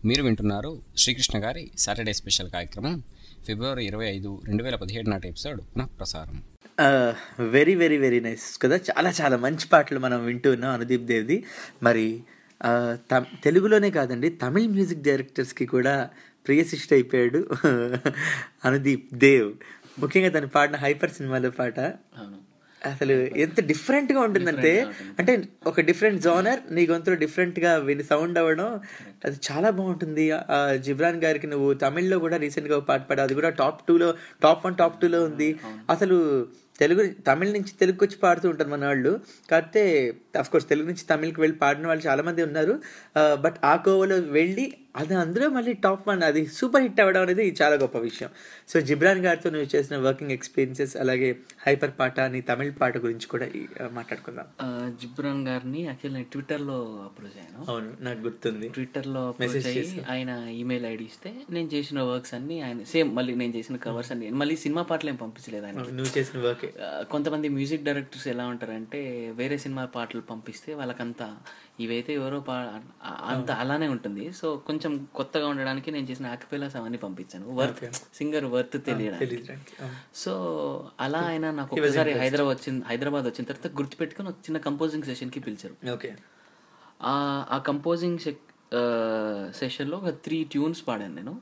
మీరు వింటున్నారు శ్రీకృష్ణ గారి సాటర్డే స్పెషల్ కార్యక్రమం ఫిబ్రవరి ఇరవై ఐదు రెండు వేల పదిహేడు నాటి ఎపిసోడ్ పునః ప్రసారం
వెరీ వెరీ వెరీ నైస్ కదా చాలా చాలా మంచి పాటలు మనం వింటూ ఉన్నాం అనుదీప్ దేవ్ది మరి ఆ, త- తెలుగులోనే కాదండి తమిళ్ మ్యూజిక్ డైరెక్టర్స్కి కూడా ప్రియశిష్ట అయిపోయాడు అనుదీప్ దేవ్ ముఖ్యంగా తను పాడిన హైపర్ సినిమాలో పాట అసలు ఎంత డిఫరెంట్ గా ఉంటుందంటే అంటే ఒక డిఫరెంట్ జోనర్ నీ గొంతులో డిఫరెంట్ గా విని సౌండ్ అవ్వడం అది చాలా బాగుంటుంది ఆ జిబ్రాన్ గారికి నువ్వు తమిళ్లో కూడా రీసెంట్ గా ఒక పాట పాడావు అది కూడా టాప్ టూ లో టాప్ వన్ టాప్ టూ లో ఉంది అసలు తెలుగు తమిళ నుంచి తెలుగుకి వచ్చి పాడుతూ ఉంటారు మన వాళ్ళు కాకపోతే అఫ్ కోర్స్ తెలుగు నుంచి తమిళకి వెళ్ళి పాడిన వాళ్ళు చాలా మంది ఉన్నారు బట్ ఆ కోవలో వెళ్ళి అది అందులో మళ్ళీ టాప్ వన్ అది సూపర్ హిట్ అవ్వడం అనేది చాలా గొప్ప విషయం సో జిబ్రాన్ గారితో నువ్వు చేసిన వర్కింగ్ ఎక్స్పీరియన్సెస్ అలాగే హైపర్ పాట నీ తమిళ పాట గురించి కూడా ఈ, ఆ, మాట్లాడుకుందాం
ఆ, జిబ్రాన్ గారిని యాక్చువల్ నేను ట్విట్టర్లో అప్రోచ్ అయ్యాను
అవును నాకు గుర్తుంది
ట్విట్టర్లో
Message
అప్రోచ్ అయ్యి
చేశావు.
ఆయన ఈమెయిల్ ఐడి ఇస్తే నేను చేసిన వర్క్స్ అన్ని ఆయన సేమ్ మళ్ళీ నేను చేసిన కవర్స్ అన్ని మళ్ళీ సినిమా పాటలు ఏం పంపించలేదు ఆయన
నువ్వు చేసిన వర్క్
కొంతమంది మ్యూజిక్ డైరెక్టర్స్ ఎలా ఉంటారంటే వేరే సినిమా పాటలు పంపిస్తే వాళ్ళకంతా ఇవైతే ఎవరో పా ఆ- అంత అలానే ఉంటుంది సో కొంచెం కొత్తగా ఉండడానికి నేను చేసిన యాక్పెలాస్ అవన్నీ పంపించాను వర్త్
Okay.
సింగర్ వర్త్ తెలియడానికి
తెలియడానికి, అవును.
సో అలా ఆయన నాకు
He was
ఒకసారి
impressed.
హైదరాబాద్ వచ్చిన హైదరాబాద్ వచ్చిన తర్వాత గుర్తుపెట్టుకుని ఒక చిన్న కంపోజింగ్ సెషన్కి పిలిచారు
ఓకే
ఆ ఆ కంపోజింగ్ సెషన్లో ఒక త్రీ ట్యూన్స్ పాడాను నేను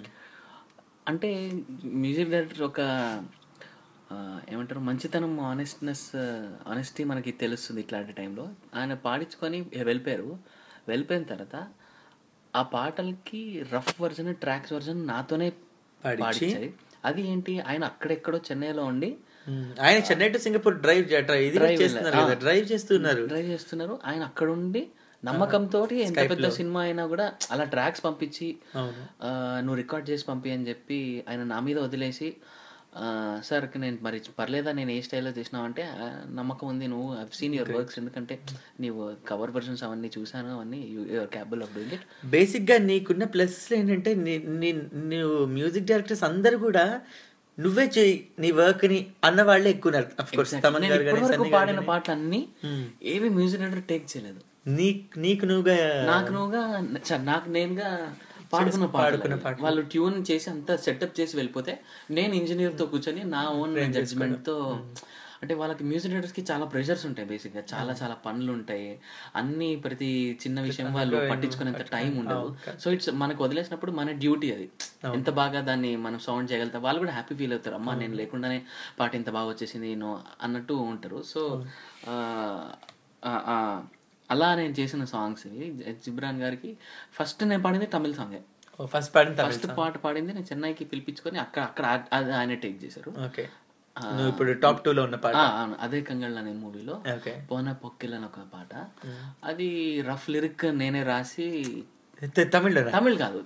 అంటే మ్యూజిక్ డైరెక్టర్ ఒక ఆ, ఏమంటారు మంచితనం ఆనెస్ట్నెస్ ఆనెస్టీ మనకి తెలుస్తుంది ఇట్లాంటి టైంలో ఆయన పాడించుకొని వెళ్ళిపోయారు వెళ్ళిపోయిన తర్వాత ఆ పాటలకి రఫ్ వర్జన్ ట్రాక్స్ వర్జన్ నాతోనే
పాడించి?
పాడించాయి అది ఏంటి ఆయన అక్కడెక్కడో చెన్నైలో ఉండి
ఆయన Chennai to Singapore drive drive ఇది
Drive
చేస్తున్నారు
వెళ్ళారు.
కదా డ్రైవ్ చేస్తున్నారు
డ్రైవ్ చేస్తున్నారు ఆయన అక్కడ ఉండి నమ్మకంతో ఎంత
Skype
పెద్ద
లో.
సినిమా అయినా కూడా అలా ట్రాక్స్ పంపించి
అవును.
ఆ, నువ్వు రికార్డ్ చేసి పంపి అని చెప్పి ఆయన నా మీద వదిలేసి ఆ, సార్ నేను మరి పర్లేదా నేను ఏ స్టైల్లో చేసినావు అంటే "ఆ, నమ్మకం ఉంది నువ్వు ఐవ్ సీన్ యువర్ వర్క్స్ ఎందుకంటే నీవు కవర్ వర్షన్స్ అవన్నీ చూసాను అవన్నీ your capable of doing it
basic గా నీకున్న ప్లస్ ఏంటంటే నీ- నీ- నువ్వు మ్యూజిక్ డైరెక్టర్స్ అందరు కూడా నువ్వే చేయి నీ వర్క్ ని అన్న వాళ్ళే ఎక్కువ అఫ్ కోర్స్ తమన్
నేను
గారు కానీ
ఇప్పటివరకు
సన్నీ గారు
పాడిన
కానీ.
పాటలు అన్ని
Hmm.
ఏవి మ్యూజిక్ డైరెక్టర్ టేక్ చేయలేదు
నీ నీకు నువ్వుగా
నాకు నువ్వుగా చ- నాకు నేనుగా పాడుకున్న
పాడుకున్న
పాటలు
పాటలు.
వాళ్ళు ట్యూన్ చేసి అంతా సెటప్ చేసి వెళ్ళిపోతే నేను ఇంజనీర్ తో కూర్చొని నా ఓన్
Arrange
జడ్జ్మెంట్ తో అంటే వాళ్ళకి మ్యూజిక్ డైరెక్టర్స్ కి చాలా ప్రెషర్స్ ఉంటాయి బేసిక్ గా చాలా చాలా పనులు ఉంటాయి అన్ని ప్రతి చిన్న విషయం వాళ్ళు
అందులో
పట్టించుకునేంత టైం ఉండదు
అవును.
సో ఇట్స్ మనకు వదిలేసినప్పుడు మన డ్యూటీ అది ఎంత బాగా దాన్ని మనం సౌండ్ చేయగలుగుతాం వాళ్ళు కూడా హ్యాపీ ఫీల్ అవుతారు అమ్మా నేను లేకుండానే పాట ఇంత బాగా వచ్చేసింది నో అన్నట్టు ఉంటారు సో అలా నేను చేసిన సాంగ్స్ ఇవి జ- జిబ్రాన్ గారికి ఫస్ట్ నేను పాడింది తమిళ సాంగే
ఫస్ట్ పాడిన తమిళ
ఫస్ట్
song.
పాట పాడింది నేను చెన్నైకి పిలిపించుకొని అక్కడ అక్కడ ఆ- అది ఆయన టేక్ చేశారు
ఓకే
ఆ,
నువ్వు ఇప్పుడు టాప్ టూ లో ఉన్న పాట
ఆ, అవును అదే కంగళ అనే మూవీలో
ఓకే
పోన పొక్కిల్ అని ఒక పాట అది రఫ్ లిరిక్ నేనే రాసి
తమిళ్
తమిళ్ కాదు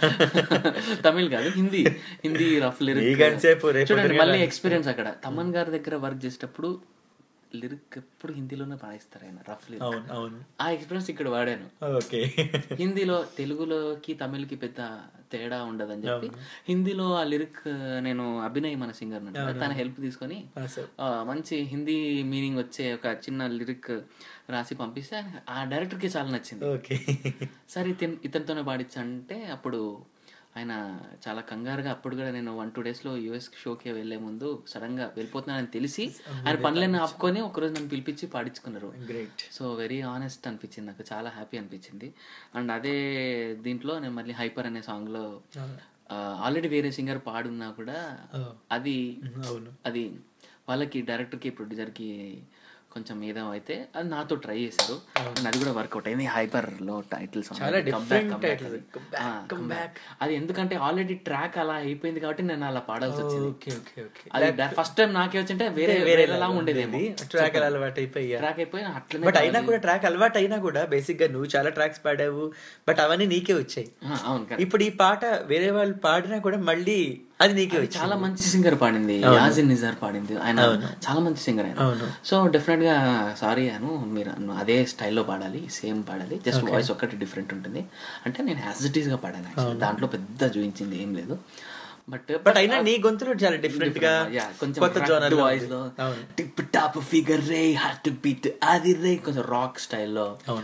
తమిళ్ కాదు హిందీ హిందీ రఫ్ లిరిక్
నీకంతసేపు రేపు
చూడండి
పొద్దుగాల-
మళ్ళీ ఎక్స్పీరియన్స్ అక్కడ తమన్ గారి దగ్గర వర్క్ చేసేటప్పుడు లిరిక్ ఎప్పుడు హిందీలోనే పాడిస్తారు ఆయన రఫ్ లిరిక్
అవును అవును
ఆ ఎక్స్పీరియన్స్ ఇక్కడ వాడాను
ఓకే
హిందీలో తెలుగులోకి తమిళ్కి పెద్ద తేడా ఉండదని చెప్పి హిందీలో ఆ లిరిక్ నేను అభినయ్ మన సింగర్
అవును.
తన హెల్ప్ తీసుకొని
ఆ, సరే.
ఆ, మంచి హిందీ మీనింగ్ వచ్చే ఒక చిన్న లిరిక్ రాసి పంపిస్తే ఆయన- ఆ డైరెక్టర్ కి చాలా నచ్చింది
ఓకే
సరే ఇతన్ ఇతనితోనే పాడించంటే అప్పుడు ఆయన చాలా కంగారుగా అప్పుడు కూడా నేను వన్ టూ డేస్ లో యుఎస్ షోకి వెళ్లే ముందు సడన్ గా వెళ్ళిపోతున్నానని తెలిసి ఆయన పనులన్నీ ఆపుకొని ఒకరోజు నన్ను పిలిపించి పాడించుకున్నారు
గ్రేట్
సో వెరీ ఆనెస్ట్ అనిపించింది నాకు చాలా హ్యాపీ అనిపించింది అండ్ అదే దీంట్లో నేను మళ్ళీ హైపర్ అనే సాంగ్ లో ఆల్రెడీ వేరే సింగర్ పాడున్నా కూడా
Oh.
అది
అవును.
అది వాళ్ళకి డైరెక్టర్ కి ప్రొడ్యూసర్ కి కొంచెం ఏదో అయితే అది నాతో ట్రై చేశారు అండ్ అది కూడా వర్కౌట్ అయింది హైపర్ లో టైటిల్ సాంగ్
చాలా different title. Come back, come back.
అది ఎందుకంటే ఆల్రెడీ ట్రాక్ అలా అయిపోయింది కాబట్టి నేను అలా పాడాల్సి వచ్చింది
ఓకే ఓకే ఓకే
అది ఫస్ట్ టైం నాకే వచ్చింటే వేరే
వేరే
వేరేలా ఉండేదేమో
ట్రాక్ అలవాటు అయిపోయి
ట్రాక్ అయిపోయి అట్లనే
బట్ అయినా
కావాలి.
కూడా ట్రాక్ అలవాటు అయినా కూడా బేసిక్ గా నువ్వు చాలా ట్రాక్స్ పాడావు బట్ అవన్నీ నీకే వచ్చాయి
ఆ, అవును correct.
ఇప్పుడు ఈ పాట వేరే వాళ్ళు పాడినా కూడా మళ్ళీ అది నీకే
అది
వచ్చింది
చాలా మంచి సింగర్ పాడింది
అవును.
యాజిన్ నిజార్ పాడింది ఆయన
అవును.
చాలా మంచి సింగర్ ఆయన
అవును.
సో డెఫినెట్ గా సారీ అను మీరు అను అదే స్టైల్లో పాడాలి సేమ్ పాడాలి జస్ట్
Okay.
వాయిస్ ఒక్కటి డిఫరెంట్ ఉంటుంది అంటే నేను యాజిటీస్ గా పాడాను actually.
అవును.
దాంట్లో పెద్ద చూపించింది ఏం లేదు బట్
బట్ అయినా నీ గొంతులో చాలా డిఫరెంట్ గా
కొంచెం
కొత్త జోనర్
వాయిస్ లో టిప్ టాప్ ఫిగర్ రే హార్ట్ బీట్ అది రే కొంచెం రాక్ స్టైల్లో
అవును.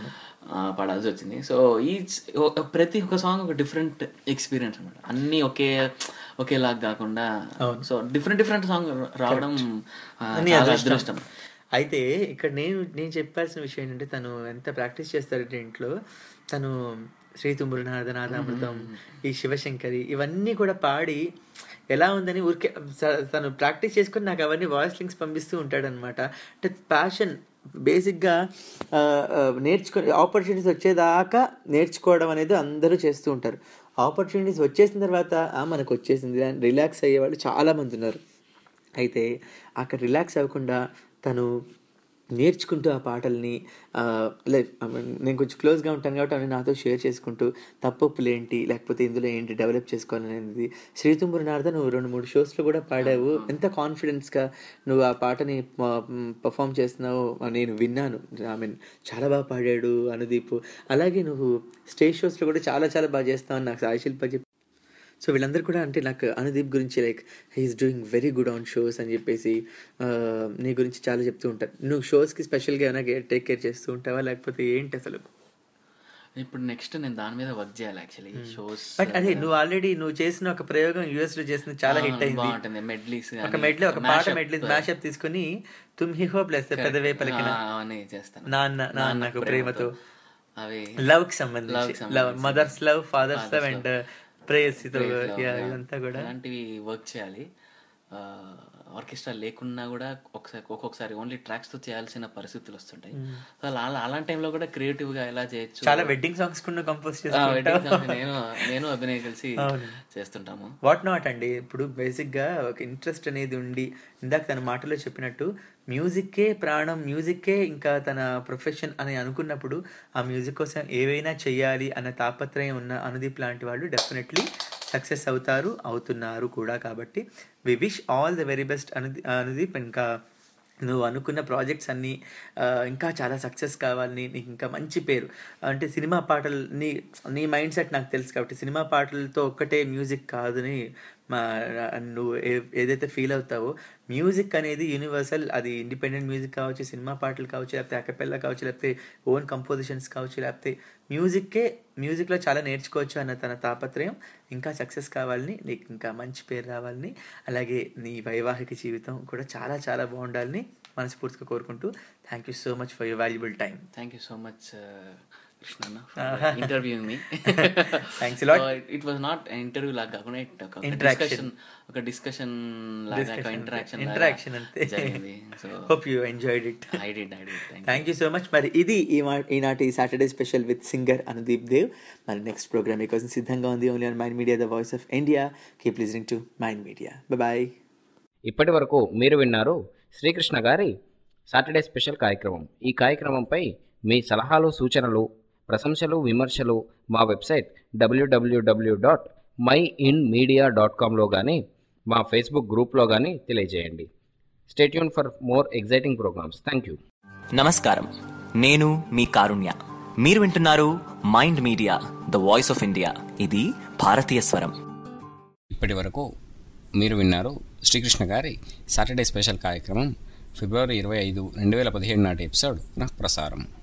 ఆ, పాడాల్సి వచ్చింది సో ఈ ప్రతి ఒక్క సాంగ్ ఒక డిఫరెంట్ ఎక్స్పీరియన్స్ అనమాట అన్నీ ఒకే ఒకేలాగా కాకుండా సో డిఫరెంట్ డిఫరెంట్ సాంగ్ రావడం ఆ,
అని
చాలా
అదృష్టం.
అదృష్టం
అయితే ఇక్కడ నేను నేను చెప్పాల్సిన విషయం ఏంటంటే తను ఎంత ప్రాక్టీస్ చేస్తారంటే ఇంట్లో తను శ్రీ తుమ్మురు నారదనాథామృతం ఈ శివశంకరి ఇవన్నీ కూడా పాడి ఎలా ఉందని ఊరికే స- తను ప్రాక్టీస్ చేసుకొని నాకు అవన్నీ వాయిస్ లింక్స్ పంపిస్తూ ఉంటాడనమాట అంటే ప్యాషన్ బేసిక్గా నేర్చుకో ఆపర్చునిటీస్ వచ్చేదాకా నేర్చుకోవడం అనేది అందరూ చేస్తూ ఉంటారు ఆపర్చునిటీస్ వచ్చేసిన తర్వాత "ఆ, మనకు వచ్చేసింది అని రిలాక్స్ అయ్యేవాళ్ళు చాలామంది ఉన్నారు అయితే అక్కడ రిలాక్స్ అవ్వకుండా తను నేర్చుకుంటూ ఆ పాటల్ని లైక్ నేను కొంచెం క్లోజ్గా ఉంటాను కాబట్టి అవన్నీ నాతో షేర్ చేసుకుంటూ తప్పొప్పులు ఏంటి లేకపోతే ఇందులో ఏంటి డెవలప్ చేసుకోవాలనేది శ్రీతుంబురు నారద నువ్వు రెండు మూడు షోస్లో కూడా పాడావు ఎంత కాన్ఫిడెన్స్గా నువ్వు ఆ పాటని పర్ఫామ్ చేస్తున్నావు అని నేను విన్నాను ఐ మీన్ చాలా బాగా పాడాడు అనుదీప్ అలాగే నువ్వు స్టేజ్ షోస్లో కూడా చాలా చాలా బాగా చేస్తావు అని నాకు సాయి శిల్ప చెప్పి సో వీళ్ళందరూ కూడా అంటే నాకు అనుదీప్ గురించి like he's doing very good on shows అని చెప్పేసి ఆ, నీ గురించి చాలా చెప్తూ ఉంటారు నువ్వు షోస్కి స్పెషల్గా ఏమైనా టేక్ కేర్ చేస్తూ ఉంటావా లేకపోతే ఏంటి అసలు
ఇప్పుడు నెక్స్ట్ నేను దాని మీద వర్క్ చేయాలి యాక్చువల్లీ షోస్
బట్ అదే నువ్వు ఆల్రెడీ నువ్వు చేసిన ఒక ప్రయోగం యూఎస్ లో చేసిన చాలా
ఆ,
హిట్ అయింది
బాగుంటుంది. medleys
ఒక
కానీ,
మెడ్లీ ఒక పాట
mashup.
మెడ్లీ మ్యాషప్ తీసుకొని తుమ్ హీ హో ప్లస్ పెదవే పలికిన
ఆ, అవన్నీ చేస్తాను.
నాన్న
నాన్నకు
నాన్నకు ప్రేమతో
అవి
లవ్ కి
Love
సంబంధించి
కి
లవ్
సంబంధించి.
Mother's love father's
Father's
love and
love.
ప్రేయసితో
Praise love, yeah.
ఇదంతా కూడా
అలాంటివి వర్క్ చేయాలి ఆర్కెస్ట్రా లేకున్నా కూడా ఒకసారి ఒక్కొక్కసారి ఓన్లీ ట్రాక్స్ తో చేయాల్సిన పరిస్థితులు వస్తుంటాయి
Mm.
సో అలా అలాంటి టైంలో కూడా క్రియేటివ్ గా ఎలా చేయొచ్చు
చాలా వెడ్డింగ్ సాంగ్స్ కూడా కంపోజ్
ఆ, wedding songs
చేస్తుంటావు
నేను నేను అభినయ్ కలిసి
అవును.
చేస్తుంటాము
వాట్ నాట్ అండి ఇప్పుడు బేసిక్గా ఒక ఇంట్రెస్ట్ అనేది ఉండి ఇందాక తన మాటలో చెప్పినట్టు మ్యూజిక్కే ప్రాణం మ్యూజిక్కే ఇంకా తన ప్రొఫెషన్ అని అనుకున్నప్పుడు ఆ మ్యూజిక్ కోసం ఏవైనా చెయ్యాలి అన్న తాపత్రయం ఉన్న అనుదీప్ లాంటి వాళ్ళు డెఫినెట్లీ సక్సెస్ అవుతారు అవుతున్నారు కూడా కాబట్టి we wish all the very best అనుదీ అనుదీప్ ఇంకా నువ్వు అనుకున్న ప్రాజెక్ట్స్ అన్నీ ఆ, ఇంకా చాలా సక్సెస్ కావాలని నీకు ఇంకా మంచి పేరు అంటే సినిమా పాటలు నీ నీ మైండ్ సెట్ నాకు తెలుసు కాబట్టి సినిమా పాటలతో ఒక్కటే మ్యూజిక్ కాదని మా నువ్వు ఏ- ఏదైతే ఫీల్ అవుతావో మ్యూజిక్ అనేది యూనివర్సల్ అది ఇండిపెండెంట్ మ్యూజిక్ కావచ్చు సినిమా పాటలు కావచ్చు లేకపోతే అకపెల్లా కావచ్చు లేకపోతే ఓన్ కంపోజిషన్స్ కావచ్చు లేకపోతే మ్యూజిక్కే మ్యూజిక్లో చాలా నేర్చుకోవచ్చు అన్న తన తాపత్రయం ఇంకా సక్సెస్ కావాలని నీకు ఇంకా మంచి పేరు రావాలని అలాగే నీ వైవాహిక జీవితం కూడా చాలా చాలా బాగుండాలని మనస్ఫూర్తిగా కోరుకుంటూ thank you so much for your valuable time
thank you so much Krishna
Ah.
Interviewing మీ
Thanks a lot.
It was not interview లాగా కాకుండా it ఒక
Interaction.
డిస్కషన్ ఒక డిస్కషన్ లాగా
Discussion
ఇంటరాక్షన్
అంతే. Interaction అంతే.
జరిగింది so
Hope you enjoyed it.
I did I did
thank you so much మరి ఇది ఈ మా- ఈనాటి Saturday special with singer Anudeep Dev మరి నెక్స్ట్ ప్రోగ్రామ్ మీకోసం సిద్ధంగా ఉంది only on Mind Media the voice of India keep listening to Mind Media bye
ఇప్పటి వరకు మీరు విన్నారు శ్రీకృష్ణ గారి సాటర్డే స్పెషల్ కార్యక్రమం ఈ కార్యక్రమంపై మీ సలహాలు సూచనలు ప్రశంసలు విమర్శలు మా వెబ్సైట్ డబ్ల్యూడబ్ల్యూడబ్ల్యూ dot Mind Media dot కామ్లో కానీ మా ఫేస్బుక్ గ్రూప్లో కానీ తెలియజేయండి stay tuned for more exciting programs thank you
నమస్కారం నేను మీ కారుణ్య మీరు వింటున్నారు Mind Media the voice of India ఇది భారతీయ స్వరం
ఇప్పటి వరకు మీరు విన్నారు శ్రీకృష్ణ గారి సాటర్డే స్పెషల్ కార్యక్రమం ఫిబ్రవరి ఇరవై ఐదు రెండు వేల పదిహేడు నాటి ఎపిసోడ్ పునః ప్రసారం